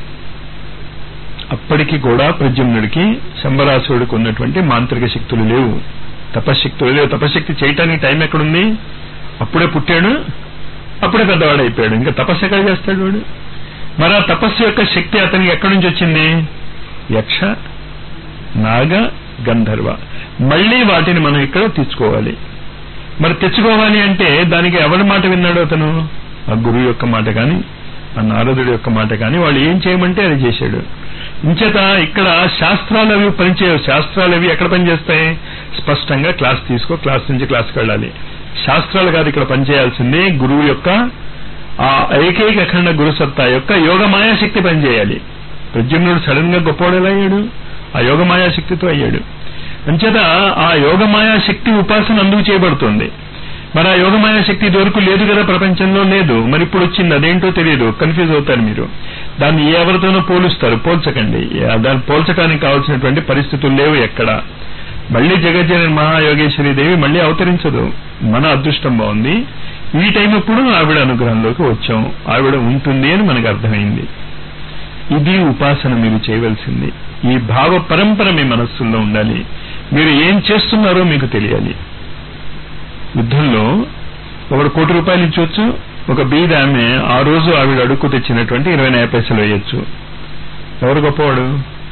అప్పటికి కూడా ప్రద్యుమ్నుడికి శంబరాసుడికి ఉన్నటువంటి మాంత్రిక శక్తులు లేవు తపశక్తులు లేవు తపశక్తి చేయటానికి టైం ఎక్కడుంది అప్పుడే పుట్టాడు అప్పుడే పెద్దవాడు అయిపోయాడు ఇంకా తపస్సు ఎక్కడ చేస్తాడు వాడు మరి ఆ తపస్సు యొక్క శక్తి అతనికి ఎక్కడి నుంచి వచ్చింది యక్ష నాగ గంధర్వ మళ్ళీ వాటిని మనం ఇక్కడ తెచ్చుకోవాలి మరి తెచ్చుకోవాలి అంటే దానికి ఎవరి మాట విన్నాడు అతను ఆ గురువు యొక్క మాట కానీ ఆ నారదుడి యొక్క మాట కానీ వాళ్ళు ఏం చేయమంటే అది చేశాడు ఇంచేత ఇక్కడ శాస్త్రాలు అవి పనిచేయవు శాస్త్రాలు అవి ఎక్కడ పనిచేస్తాయి స్పష్టంగా క్లాస్ తీసుకో క్లాస్ నుంచి క్లాస్కి వెళ్ళాలి శాస్త్రాలు కాదు ఇక్కడ పనిచేయాల్సింది గురువు యొక్క ఆ ఏకైక అఖండ గురుసత్తా యొక్క యోగమాయా శక్తి పనిచేయాలి ప్రద్యుమ్నుడు సడన్ గా గొప్పవాడు ఎలా అయ్యాడు ఆ యోగమాయా శక్తితో అయ్యాడు అంచేత ఆ యోగమాయా శక్తి ఉపాసన అందుకు చేయబడుతుంది మరి ఆ యోగమాయా శక్తి ఇదివరకు లేదు కదా ప్రపంచంలో లేదు మరి ఇప్పుడు వచ్చింది అదేంటో తెలియదు కన్ఫ్యూజ్ అవుతారు మీరు దాన్ని ఎవరితోనో పోలుస్తారు పోల్చకండి దాన్ని పోల్చడానికి కావాల్సినటువంటి పరిస్థితులు లేవు ఎక్కడ మళ్ళీ జగజ్జన మహాయోగేశ్వరి దేవి మళ్ళీ అవతరించదు మన అదృష్టం బాగుంది ఈ టైం ఇప్పుడు ఆవిడ అనుగ్రహంలోకి వచ్చాం ఆవిడ ఉంటుంది అని మనకు అర్థమైంది ఇది ఉపాసన మీరు చేయవలసింది ఈ భావ పరంపర మీ మనస్సుల్లో ఉండాలి మీరు ఏం చేస్తున్నారో మీకు తెలియాలి యుద్ధంలో ఒకడు కోటి రూపాయలు ఇచ్చవచ్చు ఒక బీద ఆమె ఆ రోజు ఆవిడ అడుక్కు తెచ్చినటువంటి ఇరవై నయ పైసలు వేయచ్చు ఎవరు గొప్పవాడు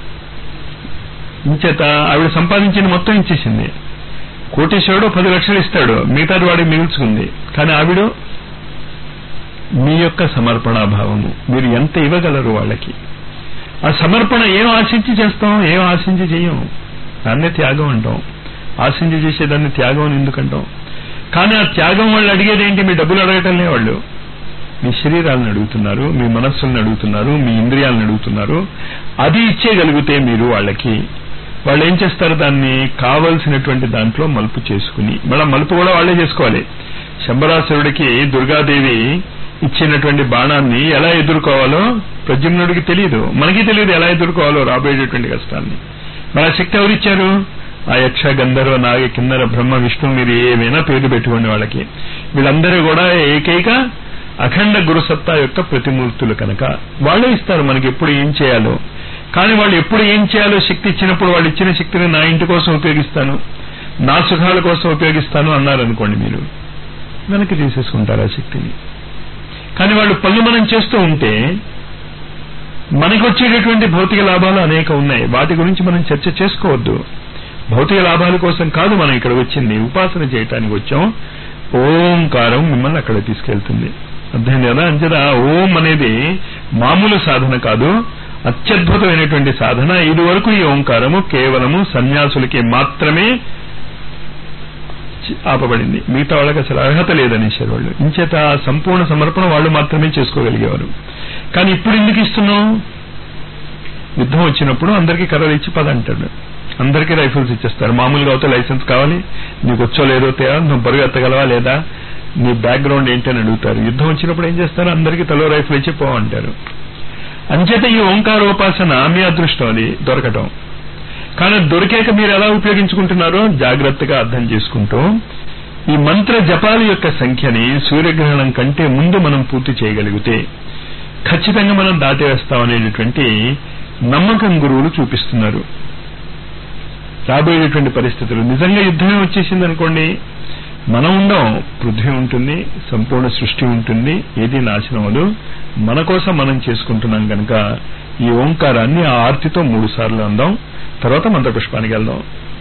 ఇంచేత ఆవిడ సంపాదించిన మొత్తం ఇచ్చేసింది కోటేశ్వరుడు పది లక్షలు ఇస్తాడు మిగతాది వాడికి మిగుల్చుకుంది కానీ ఆవిడ మీ యొక్క సమర్పణాభావము మీరు ఎంత ఇవ్వగలరు వాళ్ళకి ఆ సమర్పణ ఏం ఆశించి చేస్తాం ఏం ఆశించి చెయ్యం దాన్నే త్యాగం అంటాం ఆశించి చేసేదాన్ని త్యాగం అని ఎందుకంటాం కానీ ఆ త్యాగం వాళ్ళు అడిగేది ఏంటి మీ డబ్బులు అడగటంలే వాళ్ళు మీ శరీరాలను అడుగుతున్నారు మీ మనస్సులను అడుగుతున్నారు మీ ఇంద్రియాలను అడుగుతున్నారు అది ఇచ్చేయగలిగితే మీరు వాళ్ళకి వాళ్ళు ఏం చేస్తారు దాన్ని కావలసినటువంటి దాంట్లో మలుపు చేసుకుని మళ్ళీ మలుపు కూడా వాళ్ళే చేసుకోవాలి శంబరాసురుడికి దుర్గాదేవి ఇచ్చినటువంటి బాణాన్ని ఎలా ఎదుర్కోవాలో ప్రద్యుమ్నుడికి తెలియదు మనకి తెలియదు ఎలా ఎదుర్కోవాలో రాబోయేటటువంటి కష్టాన్ని మరి ఆ శక్తి ఎవరిచ్చారు ఆ యక్ష గంధర్వ నాగ కిన్నర బ్రహ్మ విష్ణు మీరు ఏమైనా పేరు పెట్టుకోండి వాళ్ళకి వీళ్ళందరూ కూడా ఏకైక అఖండ గురుసత్తా యొక్క ప్రతిమూర్తులు కనుక వాళ్ళే ఇస్తారు మనకి ఎప్పుడు ఏం చేయాలో కానీ వాళ్ళు ఎప్పుడు ఏం చేయాలో శక్తి ఇచ్చినప్పుడు వాళ్ళు ఇచ్చిన శక్తిని నా ఇంటి కోసం ఉపయోగిస్తాను నా సుఖాల కోసం ఉపయోగిస్తాను అన్నారనుకోండి మీరు వెనక్కి తీసేసుకుంటారు ఆ శక్తిని కానీ వాళ్ళు పనులు మనం చేస్తూ ఉంటే మనకు వచ్చేటటువంటి భౌతిక లాభాలు అనేక ఉన్నాయి వాటి గురించి మనం చర్చ చేసుకోవద్దు భౌతిక లాభాల కోసం కాదు మనం ఇక్కడ వచ్చింది ఉపాసన చేయటానికి వచ్చాం ఓంకారం మిమ్మల్ని అక్కడ తీసుకెళ్తుంది అర్థమైంది కదా అంచేత ఓం అనేది మామూలు సాధన కాదు అత్యద్భుతమైనటువంటి సాధన ఇది వరకు ఈ ఓంకారము కేవలము సన్యాసులకి మాత్రమే చి- ఆపబడింది మిగతా వాళ్ళకి అసలు అర్హత లేదనేసారు వాళ్ళు ఇంచేత సంపూర్ణ సమర్పణ వాళ్ళు మాత్రమే చేసుకోగలిగేవారు కానీ ఇప్పుడు ఎందుకు ఇస్తున్నాం యుద్ధం వచ్చినప్పుడు అందరికీ కర్రలు ఇచ్చి పద అంటాడు అందరికీ రైఫిల్స్ ఇచ్చేస్తారు మామూలుగా అయితే లైసెన్స్ కావాలి నీకు వచ్చో లేదో తేడా నువ్వు బరువు ఎత్తగలవా లేదా నీ బ్యాక్గ్రౌండ్ ఏంటి అని అడుగుతారు యుద్ధం వచ్చినప్పుడు ఏం చేస్తారు అందరికీ తలో రైఫిల్ ఇచ్చి పో అంటారు అంచేత ఈ ఓంకారోపాసన మీ అదృష్టం అది దొరకటం కానీ దొరికాక మీరు ఎలా ఉపయోగించుకుంటున్నారో జాగ్రత్తగా అర్థం చేసుకుంటూ ఈ మంత్ర జపాల యొక్క సంఖ్యని సూర్యగ్రహణం కంటే ముందు మనం పూర్తి చేయగలిగితే ఖచ్చితంగా మనం దాటివేస్తాం అనేటటువంటి నమ్మకం గురువులు చూపిస్తున్నారు రాబోయేటువంటి పరిస్థితులు నిజంగా యుద్ధమే వచ్చేసింది అనుకోండి మనం ఉండం పృథ్వీ ఉంటుంది సంపూర్ణ సృష్టి ఉంటుంది ఏది నాశనం అవ్వదు మన కోసం మనం చేసుకుంటున్నాం కనుక ఈ ఓంకారాన్ని ఆ ఆర్తితో మూడు సార్లు అందాం తర్వాత మంత్రపుష్పానికి వెళ్దాం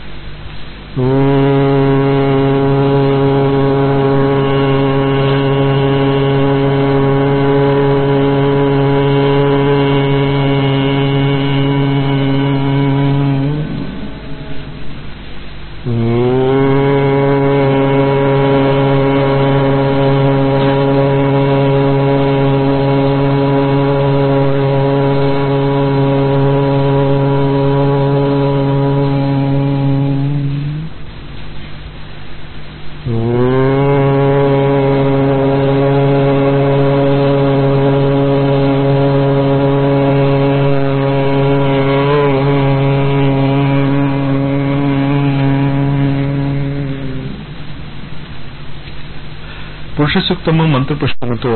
పురుష సూక్తము మంత్రపుష్పముతో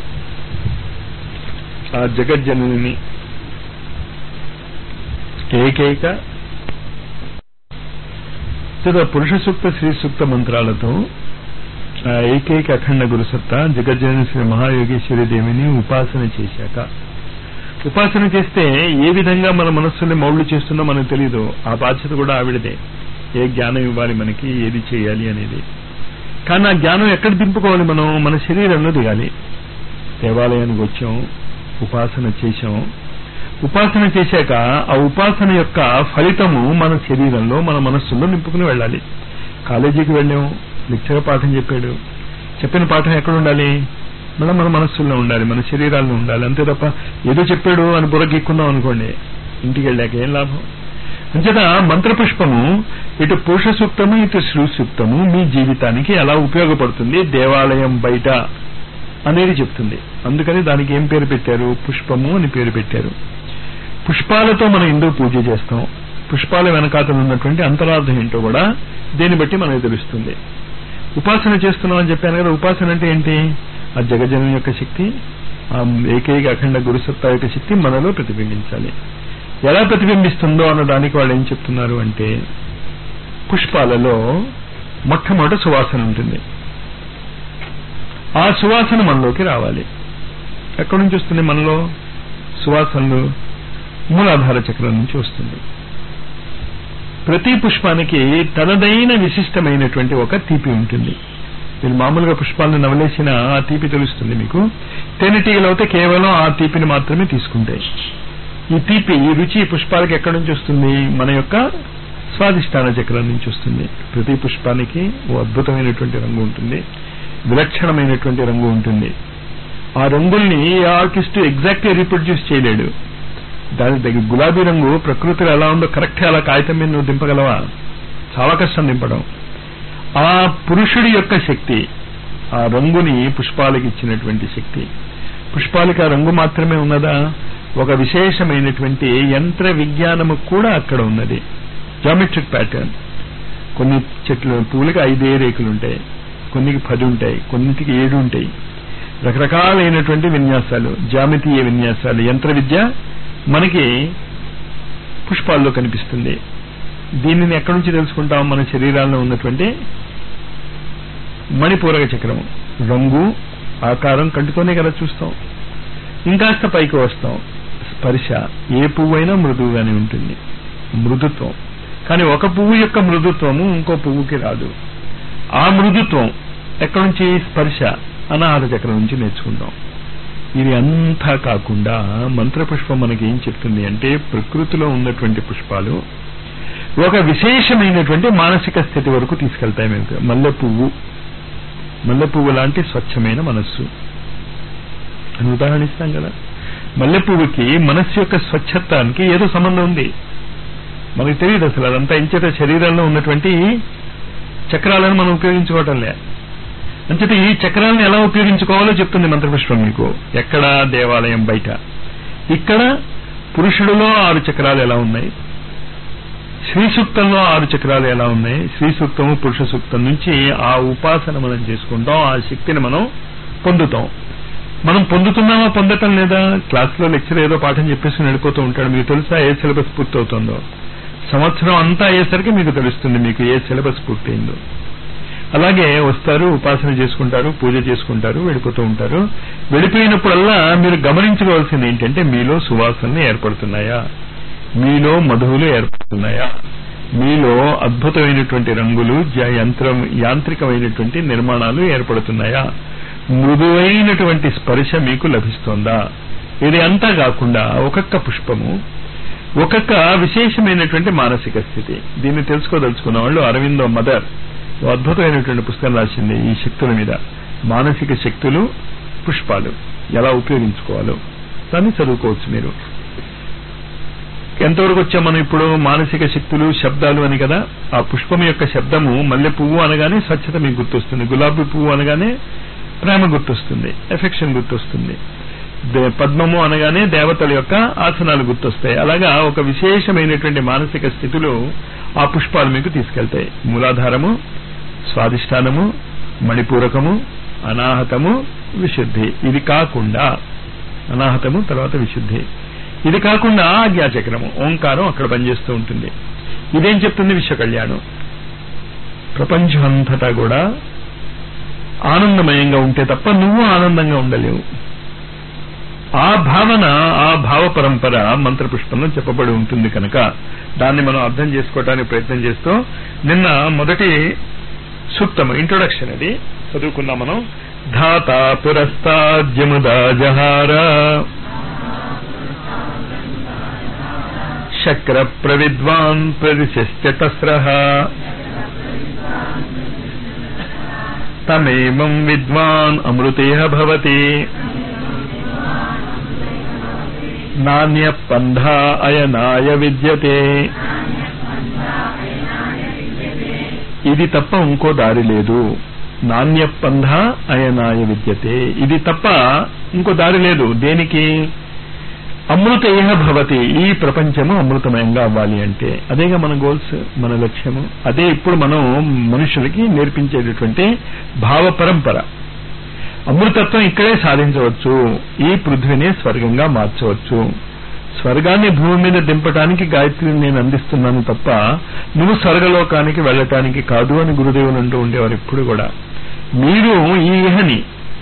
ఆ జగజ్జనని ఏకైక లేదా పురుష సూక్త శ్రీ సూక్త మంత్రాలతో ఆ ఏకైక అఖండ గురుసత్త జగజ్జనని శ్రీ మహాయోగేశ్వరి దేవిని ఉపాసన చేశాక ఉపాసన చేస్తే ఏ విధంగా మన మనస్సుని మౌళ్ళు చేస్తుందో మనకు తెలియదు ఆ బాధ్యత కూడా ఆవిడదే ఏ జ్ఞానం ఇవ్వాలి మనకి ఏది చేయాలి అనేది కానీ ఆ జ్ఞానం ఎక్కడ దింపుకోవాలి మనం మన శరీరంలో దిగాలి దేవాలయానికి వచ్చాం ఉపాసన చేశాం ఉపాసన చేశాక ఆ ఉపాసన యొక్క ఫలితము మన శరీరంలో మన మనస్సులో నింపుకుని వెళ్ళాలి కాలేజీకి వెళ్ళాం లెక్చర్ పాఠం చెప్పాడు చెప్పిన పాఠం ఎక్కడ ఉండాలి మళ్ళీ మన మనస్సుల్లో ఉండాలి మన శరీరాల్లో ఉండాలి అంతే తప్ప ఏదో చెప్పాడు అని బుర్రగిక్కుందాం అనుకోండి ఇంటికి వెళ్ళాక ఏం లాభం అంచేత మంత్రపుష్పము ఇటు పురుష సూక్తము ఇటు శ్రీ సూక్తము మీ జీవితానికి ఎలా ఉపయోగపడుతుంది దేవాలయం బయట అనేది చెప్తుంది అందుకని దానికి ఏం పేరు పెట్టారు పుష్పము అని పేరు పెట్టారు పుష్పాలతో మనం ఎందుకు పూజ చేస్తాం పుష్పాల వెనకాతలు ఉన్నటువంటి అంతరార్థం ఏంటో కూడా దీన్ని బట్టి మనకు తెలుస్తుంది ఉపాసన చేస్తున్నాం అని చెప్పాను కదా ఉపాసన అంటే ఏంటి ఆ జగజనం యొక్క శక్తి ఆ ఏకైక అఖండ గురుసత్తా యొక్క శక్తి మనలో ప్రతిబింబించాలి ఎలా ప్రతిబింబిస్తుందో అన్న దానికి వాళ్ళు ఏం చెప్తున్నారు అంటే పుష్పాలలో మొట్టమొదట సువాసన ఉంటుంది ఆ సువాసన మనలోకి రావాలి ఎక్కడి నుంచి వస్తుంది మనలో సువాసనలు మూలాధార చక్రం నుంచి వస్తుంది ప్రతి పుష్పానికి తనదైన విశిష్టమైనటువంటి ఒక తీపి ఉంటుంది మీరు మామూలుగా పుష్పాలను నవలేసిన ఆ తీపి తెలుస్తుంది మీకు తేనెటీగలు అయితే కేవలం ఆ తీపిని మాత్రమే తీసుకుంటాయి ఈ తీపి ఈ రుచి పుష్పాలకి ఎక్కడి నుంచి వస్తుంది మన యొక్క స్వాదిష్టాన చక్రం నుంచి వస్తుంది ప్రతి పుష్పానికి ఓ అద్భుతమైనటువంటి రంగు ఉంటుంది విలక్షణమైనటువంటి రంగు ఉంటుంది ఆ రంగుల్ని ఏ ఆర్టిస్ట్ ఎగ్జాక్ట్లీ రీప్రొడ్యూస్ చేయలేడు దాని దగ్గర గులాబీ రంగు ప్రకృతిలో ఎలా ఉందో కరెక్ట్ అలా కాగితం మీద నువ్వు దింపగలవా చాలా కష్టం దింపడం ఆ పురుషుడి యొక్క శక్తి ఆ రంగుని పుష్పాలకి ఇచ్చినటువంటి శక్తి పుష్పాలకి ఆ రంగు మాత్రమే ఉన్నదా ఒక విశేషమైనటువంటి యంత్ర విజ్ఞానము కూడా అక్కడ ఉన్నది జామెట్రిక్ ప్యాటర్న్ కొన్ని చెట్లు పువ్వులకి ఐదే రేకులు ఉంటాయి కొన్నికి పది ఉంటాయి కొన్నింటికి ఏడు ఉంటాయి రకరకాలైనటువంటి విన్యాసాలు జామితీయ విన్యాసాలు యంత్ర విద్య మనకి పుష్పాల్లో కనిపిస్తుంది దీనిని ఎక్కడి నుంచి తెలుసుకుంటాం మన శరీరాల్లో ఉన్నటువంటి మణిపూరక చక్రము రంగు ఆకారం కంటితోనే కదా చూస్తాం ఇంకాస్త పైకి వస్తాం స్పర్శ ఏ పువ్వు అయినా మృదువుగానే ఉంటుంది మృదుత్వం కానీ ఒక పువ్వు యొక్క మృదుత్వము ఇంకో పువ్వుకి రాదు ఆ మృదుత్వం ఎక్కడి నుంచి స్పర్శ అనాహత చక్రం నుంచి నేర్చుకుంటాం ఇది అంతా కాకుండా మంత్రపుష్పం మనకి ఏం చెప్తుంది అంటే ప్రకృతిలో ఉన్నటువంటి పుష్పాలు ఒక విశేషమైనటువంటి మానసిక స్థితి వరకు తీసుకెళ్తాయి మీకు మల్లె పువ్వు మల్లె పువ్వు లాంటి స్వచ్ఛమైన మనస్సు అని ఉదాహరణ ఇస్తాం కదా మల్లె పువ్వుకి మనస్సు యొక్క స్వచ్ఛత్వానికి ఏదో సంబంధం ఉంది మనకు తెలియదు అసలు అదంతా ఇంచేత శరీరంలో ఉన్నటువంటి చక్రాలను మనం ఉపయోగించుకోవటం లే అంచేత ఈ చక్రాలను ఎలా ఉపయోగించుకోవాలో చెప్తుంది మంత్రపుష్పం మీకు ఎక్కడ దేవాలయం బయట ఇక్కడ పురుషుడిలో ఆరు చక్రాలు ఎలా ఉన్నాయి శ్రీ సూక్తంలో ఆరు చక్రాలు ఎలా ఉన్నాయి శ్రీ సూక్తము పురుష సూక్తం నుంచి ఆ ఉపాసన మనం చేసుకుంటాం ఆ శక్తిని మనం పొందుతాం మనం పొందుతున్నామా పొందటం లేదా క్లాస్లో లెక్చర్ ఏదో పాఠం చెప్పేసి వెళ్ళిపోతూ ఉంటాడు మీకు తెలుసా ఏ సిలబస్ పూర్తవుతుందో సంవత్సరం అంతా అయ్యేసరికి మీకు తెలుస్తుంది మీకు ఏ సిలబస్ పూర్తయిందో అలాగే వస్తారు ఉపాసన చేసుకుంటారు పూజ చేసుకుంటారు వెళ్ళిపోతూ ఉంటారు వెళ్ళిపోయినప్పుడల్లా మీరు గమనించుకోవాల్సింది ఏంటంటే మీలో సువాసనలు ఏర్పడుతున్నాయా మీలో మధువులు ఏర్పడుతున్నాయా మీలో అద్భుతమైనటువంటి రంగులు జ- యంత్రం యాంత్రికమైనటువంటి నిర్మాణాలు ఏర్పడుతున్నాయా మృదువైనటువంటి స్పర్శ మీకు లభిస్తోందా ఇది అంతా కాకుండా ఒక్కొక్క పుష్పము ఒక్కొక్క విశేషమైనటువంటి మానసిక స్థితి దీన్ని తెలుసుకోదలుచుకున్న వాళ్ళు అరవిందో మదర్ ఓ అద్భుతమైనటువంటి పుస్తకం రాసింది ఈ శక్తుల మీద మానసిక శక్తులు పుష్పాలు ఎలా ఉపయోగించుకోవాలో దాన్ని చదువుకోవచ్చు మీరు ఎంతవరకు వచ్చాం మనం ఇప్పుడు మానసిక శక్తులు శబ్దాలు అని కదా ఆ పుష్పం యొక్క శబ్దము మల్లె పువ్వు అనగానే స్వచ్ఛత మీకు గుర్తొస్తుంది గులాబీ పువ్వు అనగానే ప్రేమ గుర్తొస్తుంది ఎఫెక్షన్ గుర్తొస్తుంది దే- పద్మము అనగానే దేవతల యొక్క ఆసనాలు గుర్తొస్తాయి అలాగా ఒక విశేషమైనటువంటి మానసిక స్థితిలో ఆ పుష్పాలు మీకు తీసుకెళ్తాయి మూలాధారము స్వాదిష్టానము మణిపూరకము అనాహతము విశుద్ధి ఇది కాకుండా అనాహతము తర్వాత విశుద్ధి ఇది కాకుండా ఆజ్ఞాచక్రము ఓంకారం అక్కడ పనిచేస్తూ ఉంటుంది ఇదేం చెప్తుంది విశ్వ కళ్యాణం ప్రపంచం అంతటా కూడా ఆనందమయంగా ఉంటే తప్ప నువ్వు ఆనందంగా ఉండలేవు ఆ భావన ఆ భావ పరంపర మంత్రపుష్పంలో చెప్పబడి ఉంటుంది కనుక దాన్ని మనం అర్థం చేసుకోవడానికి ప్రయత్నం చేస్తూ నిన్న మొదటి సూక్తము ఇంట్రొడక్షన్ అది చదువుకున్నాం మనం ధాత పురస్తాద్యముదా జహార శక్ర ప్రవిద్వాన్ ప్రదిశ్చతస్ర తమేమం విద్వాన్ అమృతేహ భవతి నాణ్య పంధ అయనాయ విద్యతే ఇది తప్ప ఇంకో దారి లేదు నాణ్య పంధ అయనాయ విద్యతే ఇది తప్ప ఇంకో దారి లేదు దేనికి అమృతేహ భవతి ఈ ప్రపంచము అమృతమయంగా అవ్వాలి అంటే అదేగా మన గోల్స్ మన లక్ష్యము అదే ఇప్పుడు మనం మనుషులకి నేర్పించేటటువంటి భావ పరంపర అమృతత్వం ఇక్కడే సాధించవచ్చు ఈ పృథ్వీని స్వర్గంగా మార్చవచ్చు స్వర్గాన్ని భూమి మీద దింపడానికి గాయత్రిని నేను అందిస్తున్నాను తప్ప నువ్వు స్వర్గలోకానికి వెళ్ళటానికి కాదు అని గురుదేవులు అంటూ ఉండేవారు ఇప్పుడు కూడా మీరు ఈ ఇహని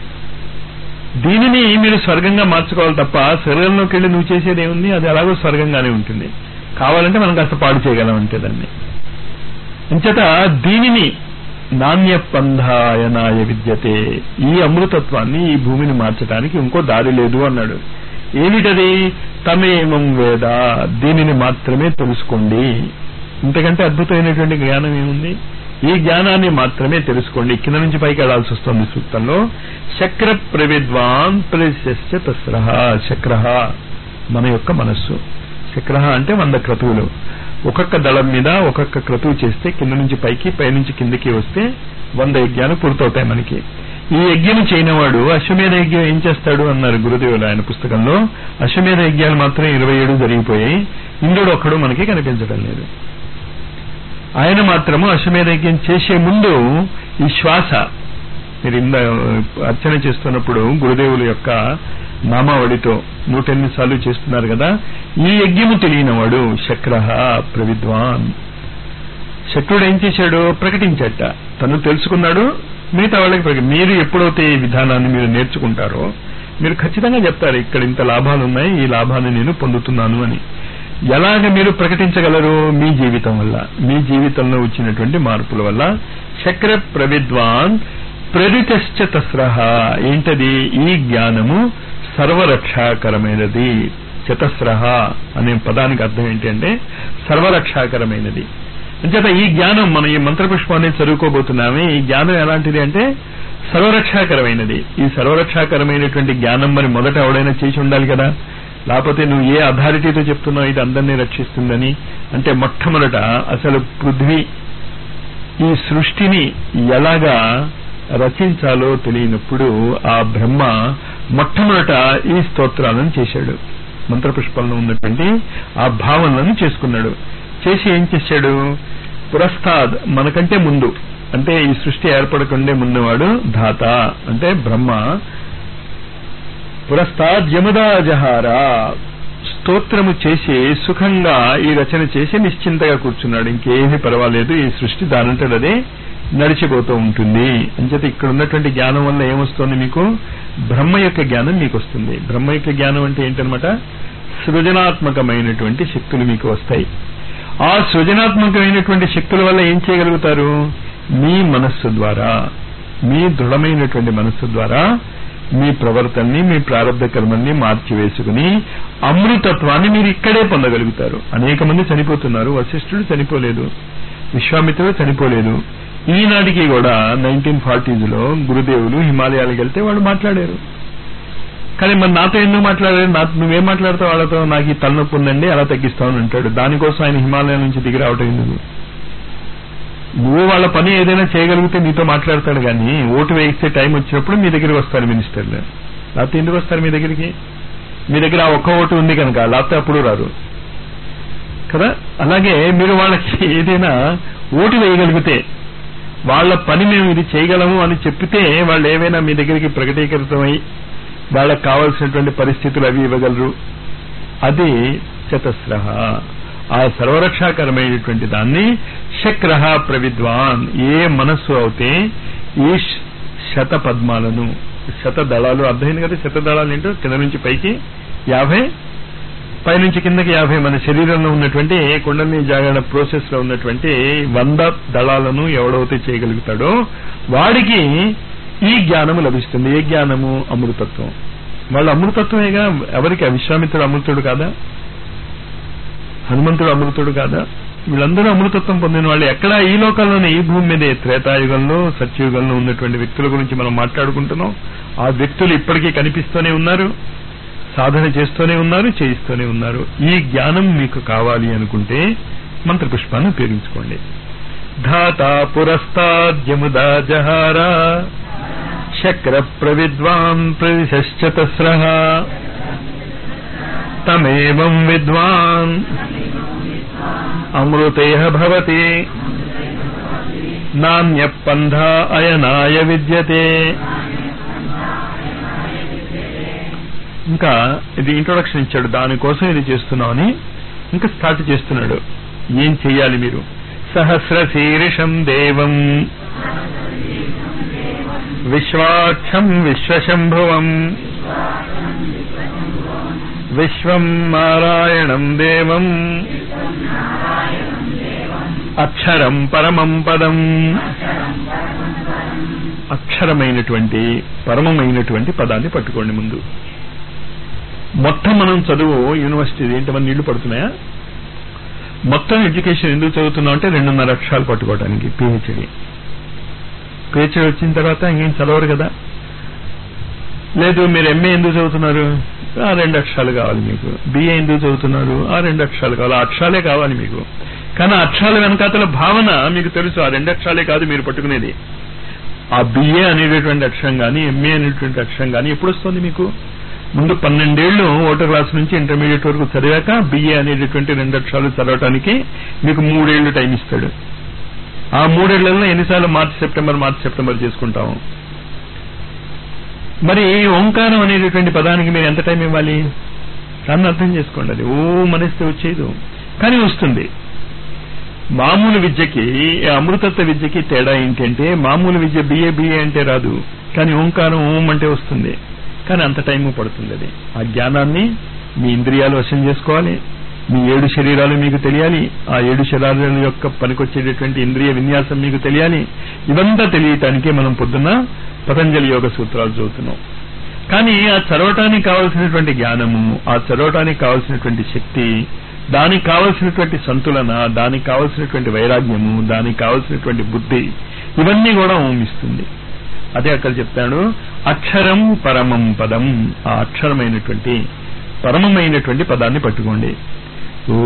దీనిని మీరు స్వర్గంగా మార్చుకోవాలి తప్ప స్వర్గంలోకి వెళ్ళి నువ్వు చేసేది ఏముంది అది అలాగో స్వర్గంగానే ఉంటుంది కావాలంటే మనం కాస్త పాడు చేయగలం అంటే దాన్ని అంచేత దీనిని నాణ్య పంధాయనాయ విద్యతే ఈ అమృతత్వాన్ని ఈ భూమిని మార్చడానికి ఇంకో దారి లేదు అన్నాడు ఏమిటది తమేమం వేద దీనిని మాత్రమే తెలుసుకోండి ఇంతకంటే అద్భుతమైనటువంటి జ్ఞానం ఏముంది ఈ జ్ఞానాన్ని మాత్రమే తెలుసుకోండి కింద నుంచి పైకి వెళ్లాల్సి వస్తుంది సూక్తంలో శక్ర ప్రవిద్వాన్ ప్రశస్య తస్ర శక్ర మన యొక్క మనస్సు శక్ర అంటే వంద క్రతువులు ఒక్కొక్క దళం మీద ఒక్కొక్క క్రతువు చేస్తే కింద నుంచి పైకి పైనుంచి కిందకి వస్తే వంద యజ్ఞాలు పూర్తవుతాయి మనకి ఈ యజ్ఞం చేయనివాడు అశ్వమేధ యజ్ఞం ఏం చేస్తాడు అన్నారు గురుదేవులు ఆయన పుస్తకంలో అశ్వమేధ యజ్ఞాలు మాత్రం ఇరవై ఏడు జరిగిపోయాయి ఇంద్రుడు ఒక్కడు మనకి కనిపించడం లేదు ఆయన మాత్రము అశ్వమేధ యజ్ఞం చేసే ముందు ఈ శ్వాస మీరు ఇంద అర్చన చేస్తున్నప్పుడు గురుదేవుల యొక్క నామావళితో నూటెనిమిది సార్లు చేస్తున్నారు కదా ఈ యజ్ఞము తెలియనివాడు శక్ర ప్రవిద్వాన్ శక్రుడు ఏం చేశాడు ప్రకటించట తను తెలుసుకున్నాడు మిగతా వాళ్ళకి ప్రకటి మీరు ఎప్పుడైతే ఈ విధానాన్ని మీరు నేర్చుకుంటారో మీరు ఖచ్చితంగా చెప్తారు ఇక్కడ ఇంత లాభాలు ఉన్నాయి ఈ లాభాన్ని నేను పొందుతున్నాను అని ఎలాగ మీరు ప్రకటించగలరు మీ జీవితం వల్ల మీ జీవితంలో వచ్చినటువంటి మార్పుల వల్ల శక్ర ప్రవిద్వాన్ ప్రేరితశ్చ తస్రహ ఏంటది ఈ జ్ఞానము సర్వరక్షాకరమైనది చతస్రహ అనే పదానికి అర్థం ఏంటి అంటే సర్వరక్షాకరమైనది అంచేత ఈ జ్ఞానం మనం ఈ మంత్రపుష్పాన్ని చదువుకోబోతున్నామే ఈ జ్ఞానం ఎలాంటిది అంటే సర్వరక్షాకరమైనది ఈ సర్వరక్షాకరమైనటువంటి జ్ఞానం మరి మొదట ఎవడైనా చేసి ఉండాలి కదా లేకపోతే నువ్వు ఏ అథారిటీతో చెప్తున్నావు ఇది అందరినీ రక్షిస్తుందని అంటే మొట్టమొదట అసలు పృథ్వీ ఈ సృష్టిని ఎలాగా రచించాలో తెలియనప్పుడు ఆ బ్రహ్మ మొట్టమొదట ఈ స్తోత్రాలను చేశాడు మంత్రపుష్పంలో ఉన్నటువంటి ఆ భావనలను చేసుకున్నాడు చేసి ఏం చేశాడు పురస్తాద్ మనకంటే ముందు అంటే ఈ సృష్టి ఏర్పడకుండే ముందువాడు ధాత అంటే బ్రహ్మ పురస్తాద్ యముదాజహార స్తోత్రము చేసి సుఖంగా ఈ రచన చేసి నిశ్చింతగా కూర్చున్నాడు ఇంకేమీ పర్వాలేదు ఈ సృష్టి దానంతటదే నడిచిపోతూ ఉంటుంది అంచేత ఇక్కడ ఉన్నటువంటి జ్ఞానం వల్ల ఏమొస్తుంది మీకు బ్రహ్మ యొక్క జ్ఞానం మీకు వస్తుంది బ్రహ్మ యొక్క జ్ఞానం అంటే ఏంటనమాట సృజనాత్మకమైనటువంటి శక్తులు మీకు వస్తాయి ఆ సృజనాత్మకమైనటువంటి శక్తుల వల్ల ఏం చేయగలుగుతారు మీ మనస్సు ద్వారా మీ దృఢమైనటువంటి మనస్సు ద్వారా మీ ప్రవర్తనని మీ ప్రారంభ కర్మల్ని మార్చివేసుకుని అమృతత్వాన్ని మీరు ఇక్కడే పొందగలుగుతారు అనేక మంది చనిపోతున్నారు వశిష్ఠుడు చనిపోలేదు విశ్వామిత్రుడు చనిపోలేదు ఈనాటికి కూడా నైన్టీన్ ఫార్టీస్లో గురుదేవులు హిమాలయాలకు వెళ్తే వాళ్ళు మాట్లాడారు కానీ మరి నాతో ఎందుకు మాట్లాడారు నా నువ్వేం మాట్లాడతావు వాళ్ళతో నాకు ఈ తలనొప్పి ఉందండి అలా తగ్గిస్తామని అంటాడు దానికోసం ఆయన హిమాలయం నుంచి దిగి రావటం ఎందుకు నువ్వు వాళ్ళ పని ఏదైనా చేయగలిగితే నీతో మాట్లాడతాడు కానీ ఓటు వేయిస్తే టైం వచ్చినప్పుడు మీ దగ్గరికి వస్తారు మినిస్టర్లు లేకపోతే ఎందుకు వస్తారు మీ దగ్గరికి మీ దగ్గర ఆ ఒక్క ఓటు ఉంది కనుక లేకపోతే అప్పుడు రారు కదా అలాగే మీరు వాళ్ళకి ఏదైనా ఓటు వేయగలిగితే వాళ్ళ పని మేము ఇది చేయగలము అని చెప్పితే వాళ్ళు ఏవైనా మీ దగ్గరికి ప్రకటీకృతమై వాళ్ళకి కావలసినటువంటి పరిస్థితులు అవి ఇవ్వగలరు అది చతస్రహ ఆ సర్వరక్షాకరమైనటువంటి దాన్ని శక్రహ ప్రవిద్వాన్ ఏ మనస్సు అవుతే ఈ శత పద్మాలను శత దళాలు అర్థమైంది కదా శత దళాలు ఏంటో కింద నుంచి పైకి యాభై పైనుంచి కిందకి యాభై మన శరీరంలో ఉన్నటువంటి కుండలిని జాగరణ ప్రాసెస్ లో ఉన్నటువంటి వంద దళాలను ఎవడైతే చేయగలుగుతాడో వాడికి ఈ జ్ఞానము లభిస్తుంది ఏ జ్ఞానము అమృతత్వం వాళ్ళు అమృతత్వమేగా ఎవరికి విశ్వామిత్రుడు అమృతుడు కాదా హనుమంతుడు అమృతుడు కాదా వీళ్ళందరూ అమృతత్వం పొందిన వాళ్ళు ఎక్కడ ఈ లోకంలోనే ఈ భూమి మీదే త్రేతాయుగంలో సత్యయుగంలో ఉన్నటువంటి వ్యక్తుల గురించి మనం మాట్లాడుకుంటున్నాం ఆ వ్యక్తులు ఇప్పటికీ కనిపిస్తూనే ఉన్నారు సాధన చేస్తూనే ఉన్నారు చేయిస్తూనే ఉన్నారు ఈ జ్ఞానం మీకు కావాలి అనుకుంటే మంత్రపుష్పాన్ని ఉపయోగించుకోండి ధాత పురస్తాద్యముదా జహార శక్ర ప్రవిద్వాన్ ప్రవిశ్చతస్ర తమేవం విద్వాన్ అమృతేహ భవతి నాణ్య పంధ అయనాయ విద్యతే ఇంకా ఇది ఇంట్రొడక్షన్ ఇచ్చాడు దానికోసం ఇది చేస్తున్నామని ఇంకా స్టార్ట్ చేస్తున్నాడు ఏం చెయ్యాలి మీరు సహస్ర శీర్షం దేవం విశ్వాక్షం విశ్వశంభువం విశ్వం నారాయణం దేవం అక్షరం పరమం పదం అక్షరమైనటువంటి పరమమైనటువంటి పదాన్ని పట్టుకోండి ముందు మొత్తం మనం చదువు యూనివర్సిటీ ఏంటి మన నీళ్లు పడుతున్నాయా మొత్తం ఎడ్యుకేషన్ ఎందుకు చదువుతున్నాం అంటే రెండున్నర అక్షరాలు పట్టుకోవడానికి పిహెచ్డి పిహెచ్డి వచ్చిన తర్వాత ఇంకేం చదవరు కదా లేదు మీరు ఎంఏ ఎందుకు చదువుతున్నారు ఆ రెండు అక్షరాలు కావాలి మీకు బిఏ ఎందుకు చదువుతున్నారు ఆ రెండు అక్షరాలు కావాలి ఆ అక్షరాలే కావాలి మీకు కానీ ఆ అక్షరాల వెనకాతల భావన మీకు తెలుసు ఆ రెండు అక్షరాలే కాదు మీరు పట్టుకునేది ఆ బిఏ అనేటటువంటి అక్షరం కానీ ఎంఏ అనేటువంటి అక్షరం కానీ ఎప్పుడు వస్తుంది మీకు ముందు పన్నెండేళ్లు ఓటర్ క్లాస్ నుంచి ఇంటర్మీడియట్ వరకు చదివాక బిఏ అనేటటువంటి రెండు అక్షరాలు చదవటానికి మీకు మూడేళ్లు టైం ఇస్తాడు ఆ మూడేళ్లలో ఎన్నిసార్లు మార్చి సెప్టెంబర్ మార్చి సెప్టెంబర్ చేసుకుంటాము మరి ఓంకారం అనేటటువంటి పదానికి మీరు ఎంత టైం ఇవ్వాలి దాన్ని అర్థం చేసుకోండి అది ఓ మనిస్తే వచ్చేది కానీ వస్తుంది మామూలు విద్యకి అమృతత్వ విద్యకి తేడా ఏంటంటే మామూలు విద్య బిఏ బిఏ అంటే రాదు కానీ ఓంకారం ఓం అంటే వస్తుంది కానీ అంత టైం పడుతుంది అది ఆ జ్ఞానాన్ని మీ ఇంద్రియాలు వశం చేసుకోవాలి మీ ఏడు శరీరాలు మీకు తెలియాలి ఆ ఏడు శరీరాల యొక్క పనికొచ్చేటటువంటి ఇంద్రియ విన్యాసం మీకు తెలియాలి ఇవంతా తెలియటానికి మనం పొద్దున్న పతంజలి యోగ సూత్రాలు చదువుతున్నాం కానీ ఆ చదవటానికి కావలసినటువంటి జ్ఞానము ఆ చదవటానికి కావలసినటువంటి శక్తి దానికి కావలసినటువంటి సంతులన దానికి కావలసినటువంటి వైరాగ్యము దానికి కావలసినటువంటి బుద్ధి ఇవన్నీ కూడా ఓమిస్తుంది అదే అక్కడ చెప్తాడు అక్షరం పరమం పదం ఆ అక్షరమైనటువంటి పరమమైనటువంటి పదాన్ని పట్టుకోండి ఓ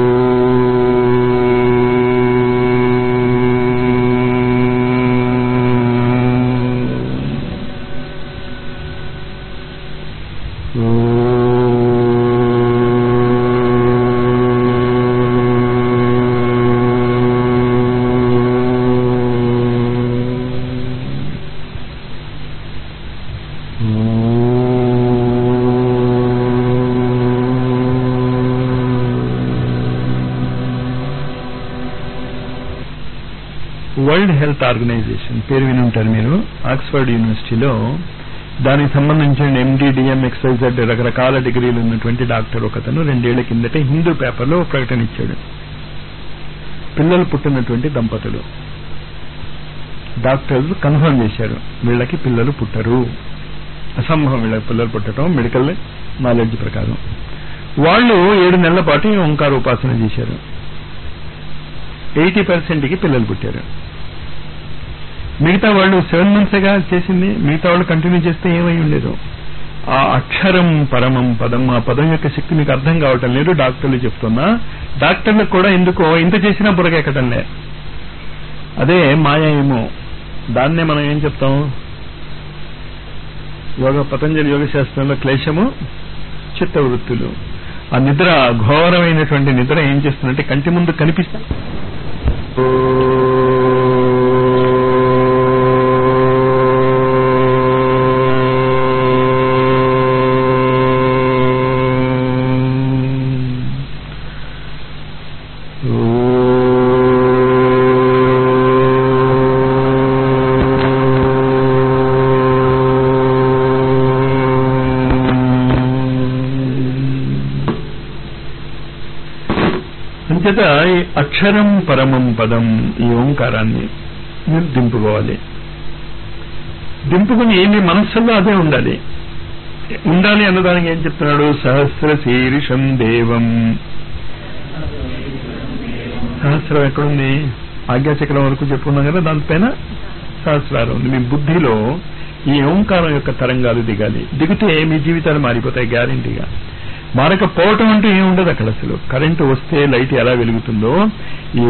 వరల్డ్ హెల్త్ ఆర్గనైజేషన్ పేరు విని ఉంటారు మీరు ఆక్స్ఫర్డ్ యూనివర్సిటీలో దానికి సంబంధించిన ఎండి డిఎం ఎక్స్ఐజెడ్ రకరకాల డిగ్రీలు ఉన్నటువంటి డాక్టర్ ఒకతను రెండేళ్ల కిందట హిందూ పేపర్లో ప్రకటన ఇచ్చాడు పిల్లలు పుట్టినటువంటి దంపతులు డాక్టర్స్ కన్ఫర్మ్ చేశారు వీళ్ళకి పిల్లలు పుట్టరు అసంభవం వీళ్ళకి పిల్లలు పుట్టడం మెడికల్ నాలెడ్జ్ ప్రకారం వాళ్ళు ఏడు నెలల పాటు ఈ ఓంకార ఉపాసన చేశారు ఎయిటీ పర్సెంట్కి పిల్లలు పుట్టారు మిగతా వాళ్ళు సెవెన్ మంత్స్గా చేసింది మిగతా వాళ్ళు కంటిన్యూ చేస్తే ఏమై ఉండేదు ఆ అక్షరం పరమం పదం ఆ పదం యొక్క శక్తి మీకు అర్థం కావటం లేదు డాక్టర్లు చెప్తున్నా డాక్టర్లకు కూడా ఎందుకో ఇంత చేసినా బురకెక్కటం లే అదే మాయ ఏమో దాన్నే మనం ఏం చెప్తాం యోగ పతంజలి యోగ శాస్త్రంలో క్లేశము చిత్తవృత్తులు ఆ నిద్ర ఘోరమైనటువంటి నిద్ర ఏం చేస్తుందంటే కంటి ముందు కనిపిస్తా అంచేత ఈ అక్షరం పరమం పదం ఈ ఓంకారాన్ని మీరు దింపుకోవాలి దింపుకుని మీ మనస్సులో అదే ఉండాలి ఉండాలి అన్నదానికి ఏం చెప్తున్నాడు సహస్ర శీర్షం దేవం సహస్రం ఎక్కడుంది ఆజ్ఞాచక్రం వరకు చెప్పుకున్నాం కదా దానిపైన సహస్రారం ఉంది మీ బుద్ధిలో ఈ ఓంకారం యొక్క తరంగాలు దిగాలి దిగితే మీ జీవితాలు మారిపోతాయి గ్యారంటీగా మారకపోవటం అంటే ఏముండదు అక్కడ అసలు కరెంటు వస్తే లైట్ ఎలా వెలుగుతుందో ఈ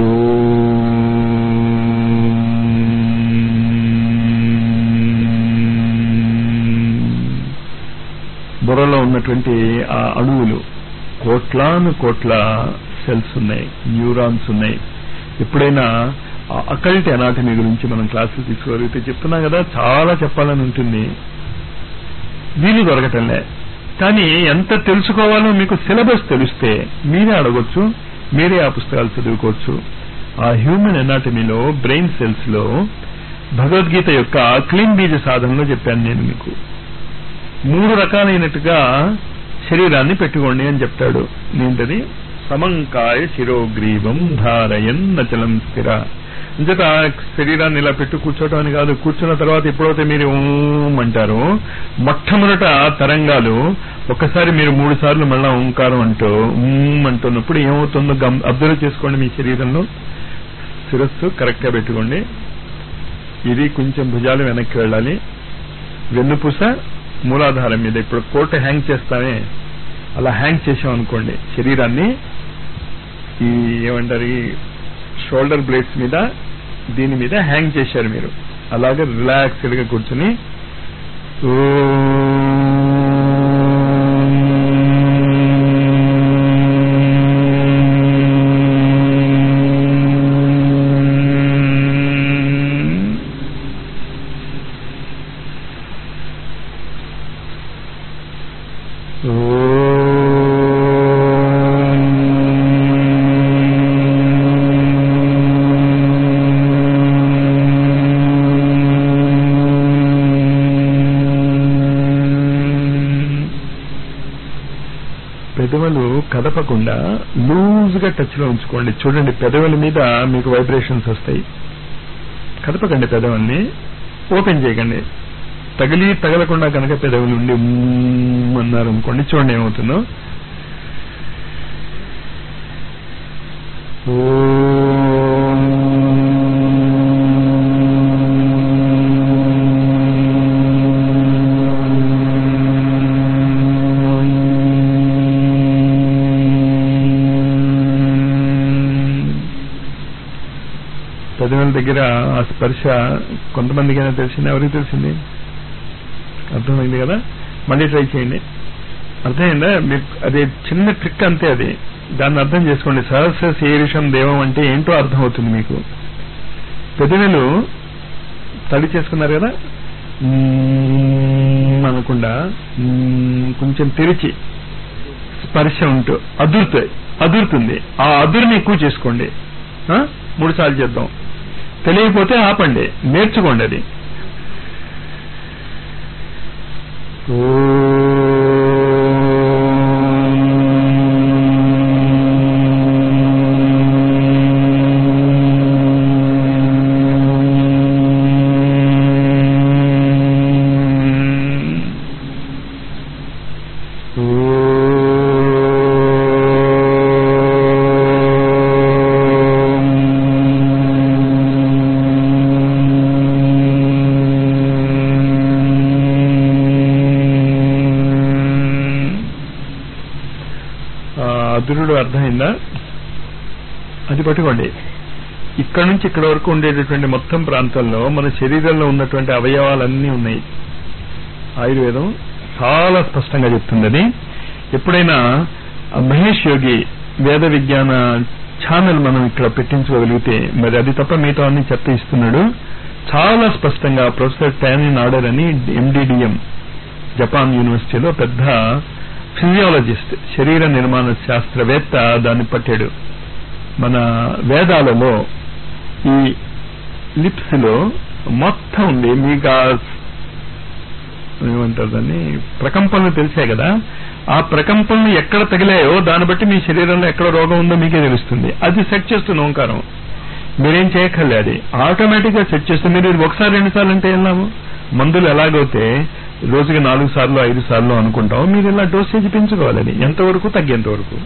బుర్రలో ఉన్నటువంటి ఆ అణువులు కోట్లాను కోట్ల సెల్స్ ఉన్నాయి న్యూరాన్స్ ఉన్నాయి ఎప్పుడైనా అకల్ట్ ఎనాటమీ గురించి మనం క్లాసులు తీసుకోగలిగితే చెప్తున్నాం కదా చాలా చెప్పాలని ఉంటుంది వీలు దొరకటంలే కానీ ఎంత తెలుసుకోవాలో మీకు సిలబస్ తెలిస్తే మీరే అడగొచ్చు మీరే ఆ పుస్తకాలు చదువుకోవచ్చు ఆ హ్యూమన్ ఎనాటమీలో బ్రెయిన్ సెల్స్ లో భగవద్గీత యొక్క క్లీన్ బీజ సాధనలో చెప్పాను నేను మీకు మూడు రకాలైనట్టుగా శరీరాన్ని పెట్టుకోండి అని చెప్తాడు ఏంటది సమంకాయ శిరోగ్రీవం ధారయన్ నచలం స్థిర అంచేత శరీరాన్ని ఇలా పెట్టు కూర్చోవటం అని కాదు కూర్చున్న తర్వాత ఎప్పుడైతే మీరు ఓం అంటారో మొట్టమొదట తరంగాలు ఒక్కసారి మీరు మూడు సార్లు మళ్ళా ఓంకారం అంటూ ఓం అంటున్నప్పుడు ఏమవుతుందో గమ్ అబ్జర్వ్ చేసుకోండి మీ శరీరంలో శిరస్సు కరెక్ట్ గా పెట్టుకోండి ఇది కొంచెం భుజాలు వెనక్కి వెళ్ళాలి వెన్నుపూస మూలాధారం మీద ఇప్పుడు కోట్ హ్యాంగ్ చేస్తామే అలా హ్యాంగ్ చేసాం అనుకోండి శరీరాన్ని ఈ ఏమంటారు ఈ షోల్డర్ బ్లేడ్స్ మీద దీని మీద హ్యాంగ్ చేశారు మీరు అలాగే రిలాక్స్డ్ గా కూర్చుని ఓం కదపకుండా లూజ్ గా టచ్ లో ఉంచుకోండి చూడండి పెదవుల మీద మీకు వైబ్రేషన్స్ వస్తాయి కదపకండి పెదవుల్ని ఓపెన్ చేయకండి తగిలి తగలకుండా కనుక పెదవులు ఉండి మ్మ్ అన్నారు అనుకోండి చూడండి ఏమవుతుందో పెదవుల దగ్గర ఆ స్పర్శ కొంతమందికైనా తెలిసింది ఎవరికి తెలిసింది అర్థమైంది కదా మళ్ళీ ట్రై చేయండి అర్థమైందా మీకు అది చిన్న ట్రిక్ అంతే అది దాన్ని అర్థం చేసుకోండి సహస్ర శీర్షం దేవం అంటే ఏంటో అర్థం అవుతుంది మీకు పెదవులు తడి చేసుకున్నారు కదా మ్మ్ అనకుండా మ్మ్ కొంచెం తెరిచి స్పర్శ ఉంటూ అదురుతాయి అదురుతుంది ఆ అదురుని ఎక్కువ చేసుకోండి ఆ? మూడు సార్లు చేద్దాం తెలియకపోతే ఆపండి నేర్చుకోండి అది ఆ, అదురుడు అర్థమైందా అది పట్టుకోండి ఇక్కడ నుంచి ఇక్కడ వరకు ఉండేటటువంటి మొత్తం ప్రాంతంలో మన శరీరంలో ఉన్నటువంటి అవయవాలన్నీ ఉన్నాయి ఆయుర్వేదం చాలా స్పష్టంగా చెప్తుంది అది ఎప్పుడైనా ఆ మహేష్ యోగి వేద విజ్ఞాన ఛానల్ మనం ఇక్కడ పెట్టించగలిగితే మరి అది తప్ప మిగతా అన్ని చెత్త ఇస్తున్నాడు చాలా స్పష్టంగా ప్రొఫెసర్ టానిన్ ఆర్డర్ అని ఎండిడిఎం జపాన్ యూనివర్సిటీలో పెద్ద ఫిజియాలజిస్ట్ శరీర నిర్మాణ శాస్త్రవేత్త దాన్ని పట్టాడు మన వేదాలలో ఈ లిప్స్ లో మొత్తం ఉంది మీకు ఆ ఏమంటారు దాన్ని ప్రకంపనలు తెలిసే కదా ఆ ప్రకంపనలు ఎక్కడ తగిలాయో దాన్ని బట్టి మీ శరీరంలో ఎక్కడ రోగం ఉందో మీకే తెలుస్తుంది అది సెట్ చేస్తుంది ఓంకారం మీరేం చేయక్కర్లే అది ఆటోమేటిక్ గా సెట్ చేస్తుంది మీరు ఇది ఒకసారి రెండు సార్లు అంటే వెళ్ళాము మందులు ఎలాగైతే రోజుకి నాలుగు సార్లు ఐదు సార్లు అనుకుంటాం మీరు ఇలా డోసేజ్ పెంచుకోవాలని ఎంతవరకు తగ్గేంత వరకు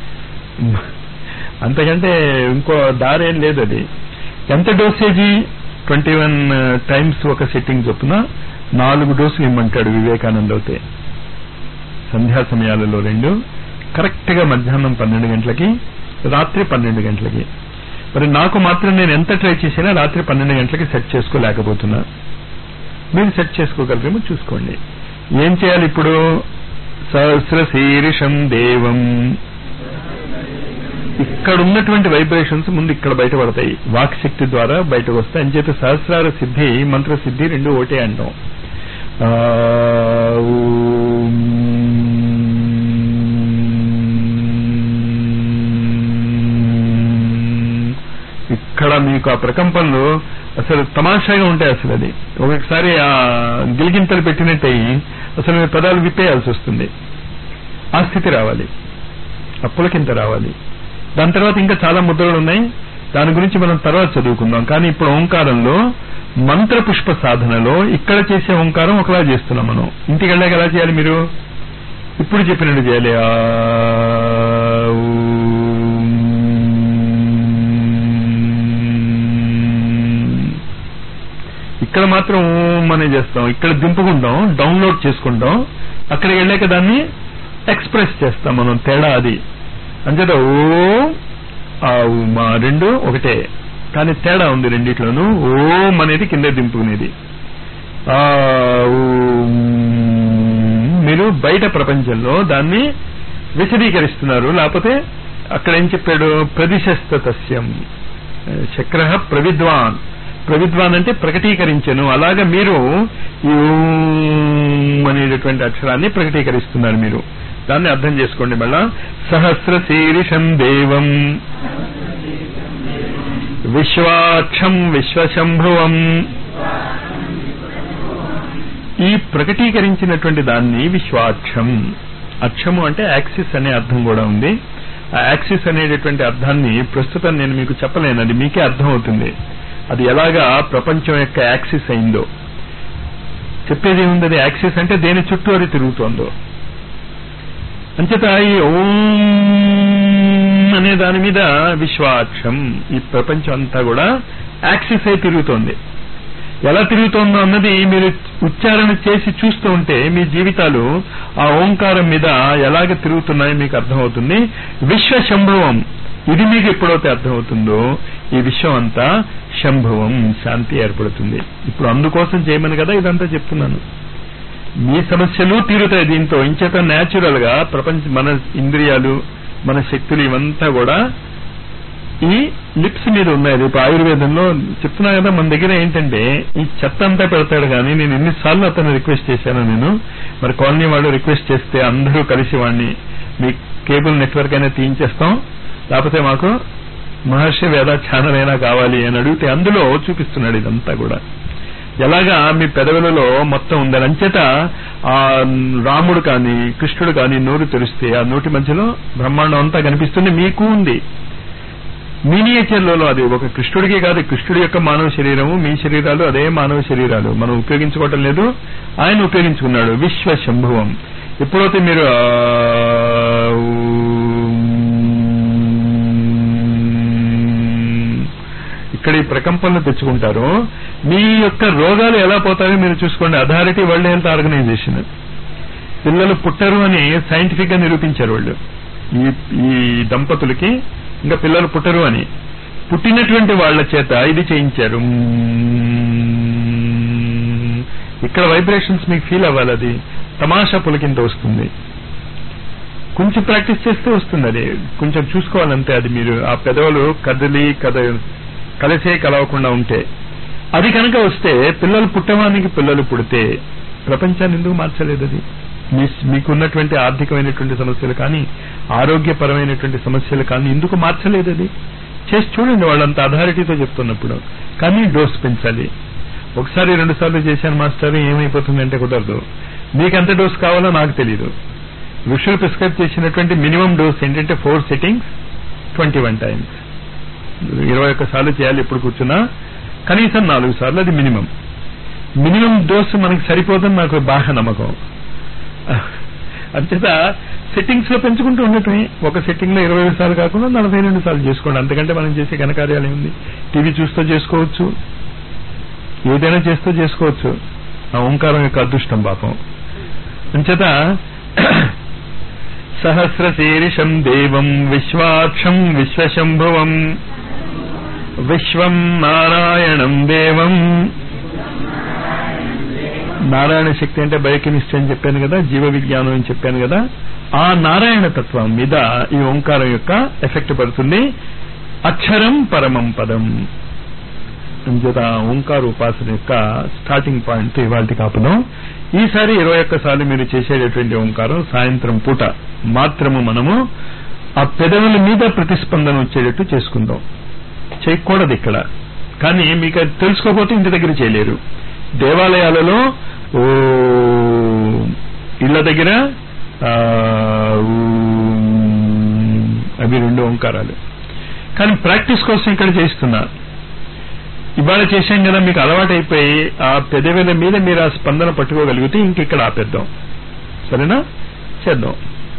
అంతకంటే ఇంకో దారేం లేదు అది ఎంత డోసేజీ ట్వంటీ వన్ టైమ్స్ ఒక సెట్టింగ్ చొప్పున నాలుగు డోసులు ఇమ్మంటాడు వివేకానంద అవుతే సంధ్యా సమయాలలో రెండు కరెక్ట్ గా మధ్యాహ్నం పన్నెండు గంటలకి రాత్రి పన్నెండు గంటలకి మరి నాకు మాత్రం నేను ఎంత ట్రై చేసినా రాత్రి పన్నెండు గంటలకి సెట్ చేసుకోలేకపోతున్నా మీరు సెట్ చేసుకోగలరేమో చూసుకోండి ఏం చేయాలి ఇప్పుడు సహస్ర శీర్షం దేవం ఇక్కడ ఉన్నటువంటి వైబ్రేషన్స్ ముందు ఇక్కడ బయటపడతాయి వాక్ శక్తి ద్వారా బయటకు వస్తాయి అని చెప్పి సహస్రార సిద్ధి మంత్ర సిద్ధి రెండు ఒకటే అంటాం ఆ, ఊం. ఇక్కడ మీకు ఆ ప్రకంపనలు అసలు తమాషాగా ఉంటాయి అసలు అది ఒకసారి ఆ గిలిగింతలు పెట్టినట్టయి అసలు మీ పదాలు విప్పేయాల్సి వస్తుంది ఆ స్థితి రావాలి అప్పులకింత రావాలి దాని తర్వాత ఇంకా చాలా ముద్రలు ఉన్నాయి దాని గురించి మనం తర్వాత చదువుకుందాం కానీ ఇప్పుడు ఓంకారంలో మంత్ర పుష్ప సాధనలో ఇక్కడ చేసే ఓంకారం ఒకలా చేస్తున్నాం మనం ఇంటికి వెళ్ళాక ఎలా చేయాలి మీరు ఇప్పుడు చెప్పినట్టు చేయాలి ఆ, ఊం. ఇక్కడ మాత్రం మనే చేస్తాం ఇక్కడ దింపుకుంటాం డౌన్లోడ్ చేసుకుంటాం అక్కడికి వెళ్ళాక దాన్ని ఎక్స్ప్రెస్ చేస్తాం మనం తేడా అది అంచేత ఓ ఆ మా రెండు ఒకటే కానీ తేడా ఉంది రెండిట్లోనూ ఓం అనేది కింద దింపుకునేది ఆ ఊం. మీరు బయట ప్రపంచంలో దాన్ని విశదీకరిస్తున్నారు లేకపోతే అక్కడ ఏం చెప్పాడు ప్రదిశస్త తస్యం చక్ర ప్రవిద్వాన్ ప్రవిద్వాన్ అంటే ప్రకటీకరించను అలాగా మీరు ఈ ఓం అనేటటువంటి అక్షరాన్ని ప్రకటీకరిస్తున్నారు మీరు దాన్ని అర్థం చేసుకోండి మళ్ళా సహస్ర శీర్షం దేవం విశ్వాక్షం విశ్వశంభువం ఈ ప్రకటీకరించినటువంటి దాన్ని విశ్వాక్షం అక్షము అంటే యాక్సిస్ అనే అర్థం కూడా ఉంది ఆ యాక్సిస్ అనేటటువంటి అర్థాన్ని ప్రస్తుతం నేను మీకు చెప్పలేను అది మీకే అర్థం అవుతుంది అది ఎలాగా ప్రపంచం యొక్క యాక్సిస్ అయిందో చెప్పేది ఏముంది అది యాక్సిస్ అంటే దేని చుట్టూ అది తిరుగుతోందో అంచేత ఈ ఓం అనే దాని మీద విశ్వాక్షం ఈ ప్రపంచం అంతా కూడా యాక్సిస్ అయి తిరుగుతోంది ఎలా తిరుగుతోందో అన్నది మీరు ఉచ్చారణ చేసి చూస్తూ ఉంటే మీ జీవితాలు ఆ ఓంకారం మీద ఎలాగ తిరుగుతున్నాయో మీకు అర్థమవుతుంది విశ్వ శంభవం ఇది మీకు ఎప్పుడైతే అర్థమవుతుందో ఈ విశ్వం అంతా శంభవం శాంతి ఏర్పడుతుంది ఇప్పుడు అందుకోసం చేయమని కదా ఇదంతా చెప్తున్నాను మీ సమస్యలు తీరుతాయి దీంతో ఇంచేత న్యాచురల్ గా ప్రపంచ మన ఇంద్రియాలు మన శక్తులు ఇవంతా కూడా ఈ లిప్స్ మీద ఉన్నాయి రేపు ఆయుర్వేదంలో చెప్తున్నా కదా మన దగ్గర ఏంటంటే ఈ చెత్త అంతా పెడతాడు కానీ నేను ఎన్నిసార్లు అతను రిక్వెస్ట్ చేశాను నేను మరి కాలనీ వాళ్ళు రిక్వెస్ట్ చేస్తే అందరూ కలిసి వాడిని మీ కేబుల్ నెట్వర్క్ అయినా తీయించేస్తాం లేకపోతే మాకు మహర్షి వేద ఛానల్ అయినా కావాలి అని అడిగితే అందులో చూపిస్తున్నాడు ఇదంతా కూడా ఎలాగా మీ పెదవులలో మొత్తం ఉందని అంచేత ఆ రాముడు కానీ కృష్ణుడు కానీ నోరు తెరిస్తే ఆ నోటి మధ్యలో బ్రహ్మాండం అంతా కనిపిస్తుంది మీకు ఉంది మినియేచర్లలో అది ఒక కృష్ణుడికి కాదు కృష్ణుడి యొక్క మానవ శరీరము మీ శరీరాలు అదే మానవ శరీరాలు మనం ఉపయోగించుకోవటం లేదు ఆయన ఉపయోగించుకున్నాడు విశ్వ శంభువం ఎప్పుడైతే మీరు ఆ, ఇక్కడ ఈ ప్రకంపనలు తెచ్చుకుంటారో మీ యొక్క రోగాలు ఎలా పోతాయో మీరు చూసుకోండి అథారిటీ వరల్డ్ హెల్త్ ఆర్గనైజేషన్ పిల్లలు పుట్టరు అని సైంటిఫిక్ గా నిరూపించారు వాళ్ళు ఈ ఈ దంపతులకి ఇంకా పిల్లలు పుట్టరు అని పుట్టినటువంటి వాళ్ళ చేత ఇది చేయించారు మ్మ్. ఇక్కడ వైబ్రేషన్స్ మీకు ఫీల్ అవ్వాలి అది తమాషా పులకింత వస్తుంది కొంచెం ప్రాక్టీస్ చేస్తే వస్తుంది అది కొంచెం చూసుకోవాలంతే అది మీరు ఆ పెదవులు కదిలి కద కలిసే కలవకుండా ఉంటే అది కనుక వస్తే పిల్లలు పుట్టడానికి పిల్లలు పుడితే ప్రపంచాన్ని ఎందుకు మార్చలేదు అది మీ మీకున్నటువంటి ఆర్థికమైనటువంటి సమస్యలు కానీ ఆరోగ్యపరమైనటువంటి సమస్యలు కానీ ఎందుకు మార్చలేదు అది చేసి చూడండి వాళ్ళంత అథారిటీతో చెప్తున్నప్పుడు కానీ డోస్ పెంచాలి ఒకసారి రెండు సార్లు చేశాను మాస్టర్ ఏమైపోతుందంటే కుదరదు మీకు ఎంత డోస్ కావాలో నాకు తెలియదు ఋషులు ప్రిస్క్రైబ్ చేసినటువంటి మినిమం డోస్ ఏంటంటే four sittings twenty one times ఇరవై ఒక్క సార్లు చేయాలి ఎప్పుడు కూర్చున్నా కనీసం నాలుగు సార్లు అది మినిమం మినిమం డోస్ మనకి సరిపోదని నాకు బాగా నమ్మకం అంచేత సెట్టింగ్స్ లో పెంచుకుంటూ ఉండటమే ఒక సెట్టింగ్ లో ఇరవై సార్లు కాకుండా నలభై రెండు సార్లు చేసుకోండి అంతకంటే మనం చేసే ఘనకార్యాలు ఏముంది టీవీ చూస్తూ చేసుకోవచ్చు ఏదైనా చేస్తూ చేసుకోవచ్చు ఆ ఓంకారం యొక్క అదృష్టం పాపం అంచేత సహస్రశీర్షం దేవం విశ్వాక్షం విశ్వశంభువం విశ్వం నారాయణం దేవం నారాయణ శక్తి అంటే బయోకెమిస్ట్రీ అని చెప్పాను కదా జీవ విజ్ఞానం అని చెప్పాను కదా ఆ నారాయణ తత్వం మీద ఈ ఓంకారం యొక్క ఎఫెక్ట్ పడుతుంది అక్షరం పరమం పదం అంచేత ఓంకార ఉపాసన యొక్క స్టార్టింగ్ పాయింట్ ఇవాళ కాపుదాం ఈసారి ఇరవై ఒక్కసార్లు మీరు చేసేటటువంటి ఓంకారం సాయంత్రం పూట మాత్రము మనము ఆ పెదవుల మీద ప్రతిస్పందన వచ్చేటట్టు చేసుకుందాం చేయకూడదు ఇక్కడ కానీ మీకు అది తెలుసుకోకపోతే ఇంటి దగ్గర చేయలేరు దేవాలయాలలో ఓ ఇళ్ల దగ్గర ఆ, ఊ, అవి రెండు ఓంకారాలు కానీ ప్రాక్టీస్ కోసం ఇక్కడ చేస్తున్నా ఇవాళ చేశాం కదా మీకు అలవాటైపోయి ఆ పెదవుల మీద మీరు ఆ స్పందన పట్టుకోగలిగితే ఇంక ఇక్కడ ఆపేద్దాం సరేనా చేద్దాం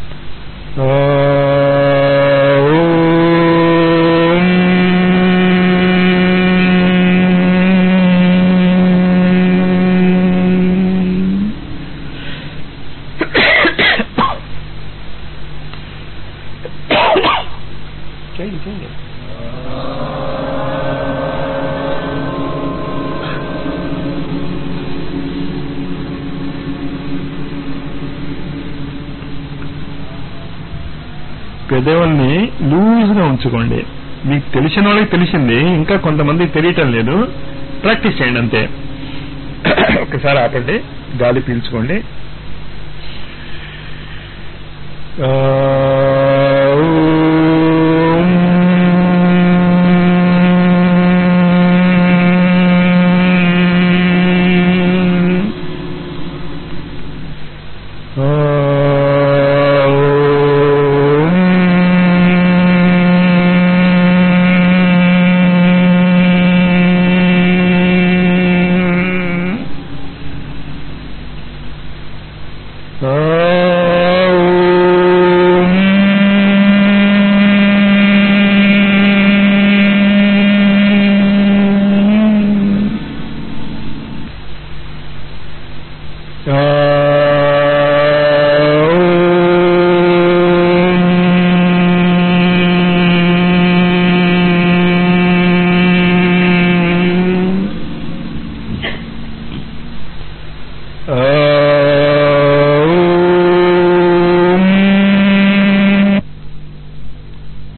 చేయండి చేయండి పెదవుల్ని లూజ్ గా ఉంచుకోండి మీకు తెలిసిన వాళ్ళకి తెలిసింది ఇంకా కొంతమందికి తెలియటం లేదు ప్రాక్టీస్ చేయండి అంతే ఒకసారి ఆపండి గాలి పీల్చుకోండి ఆ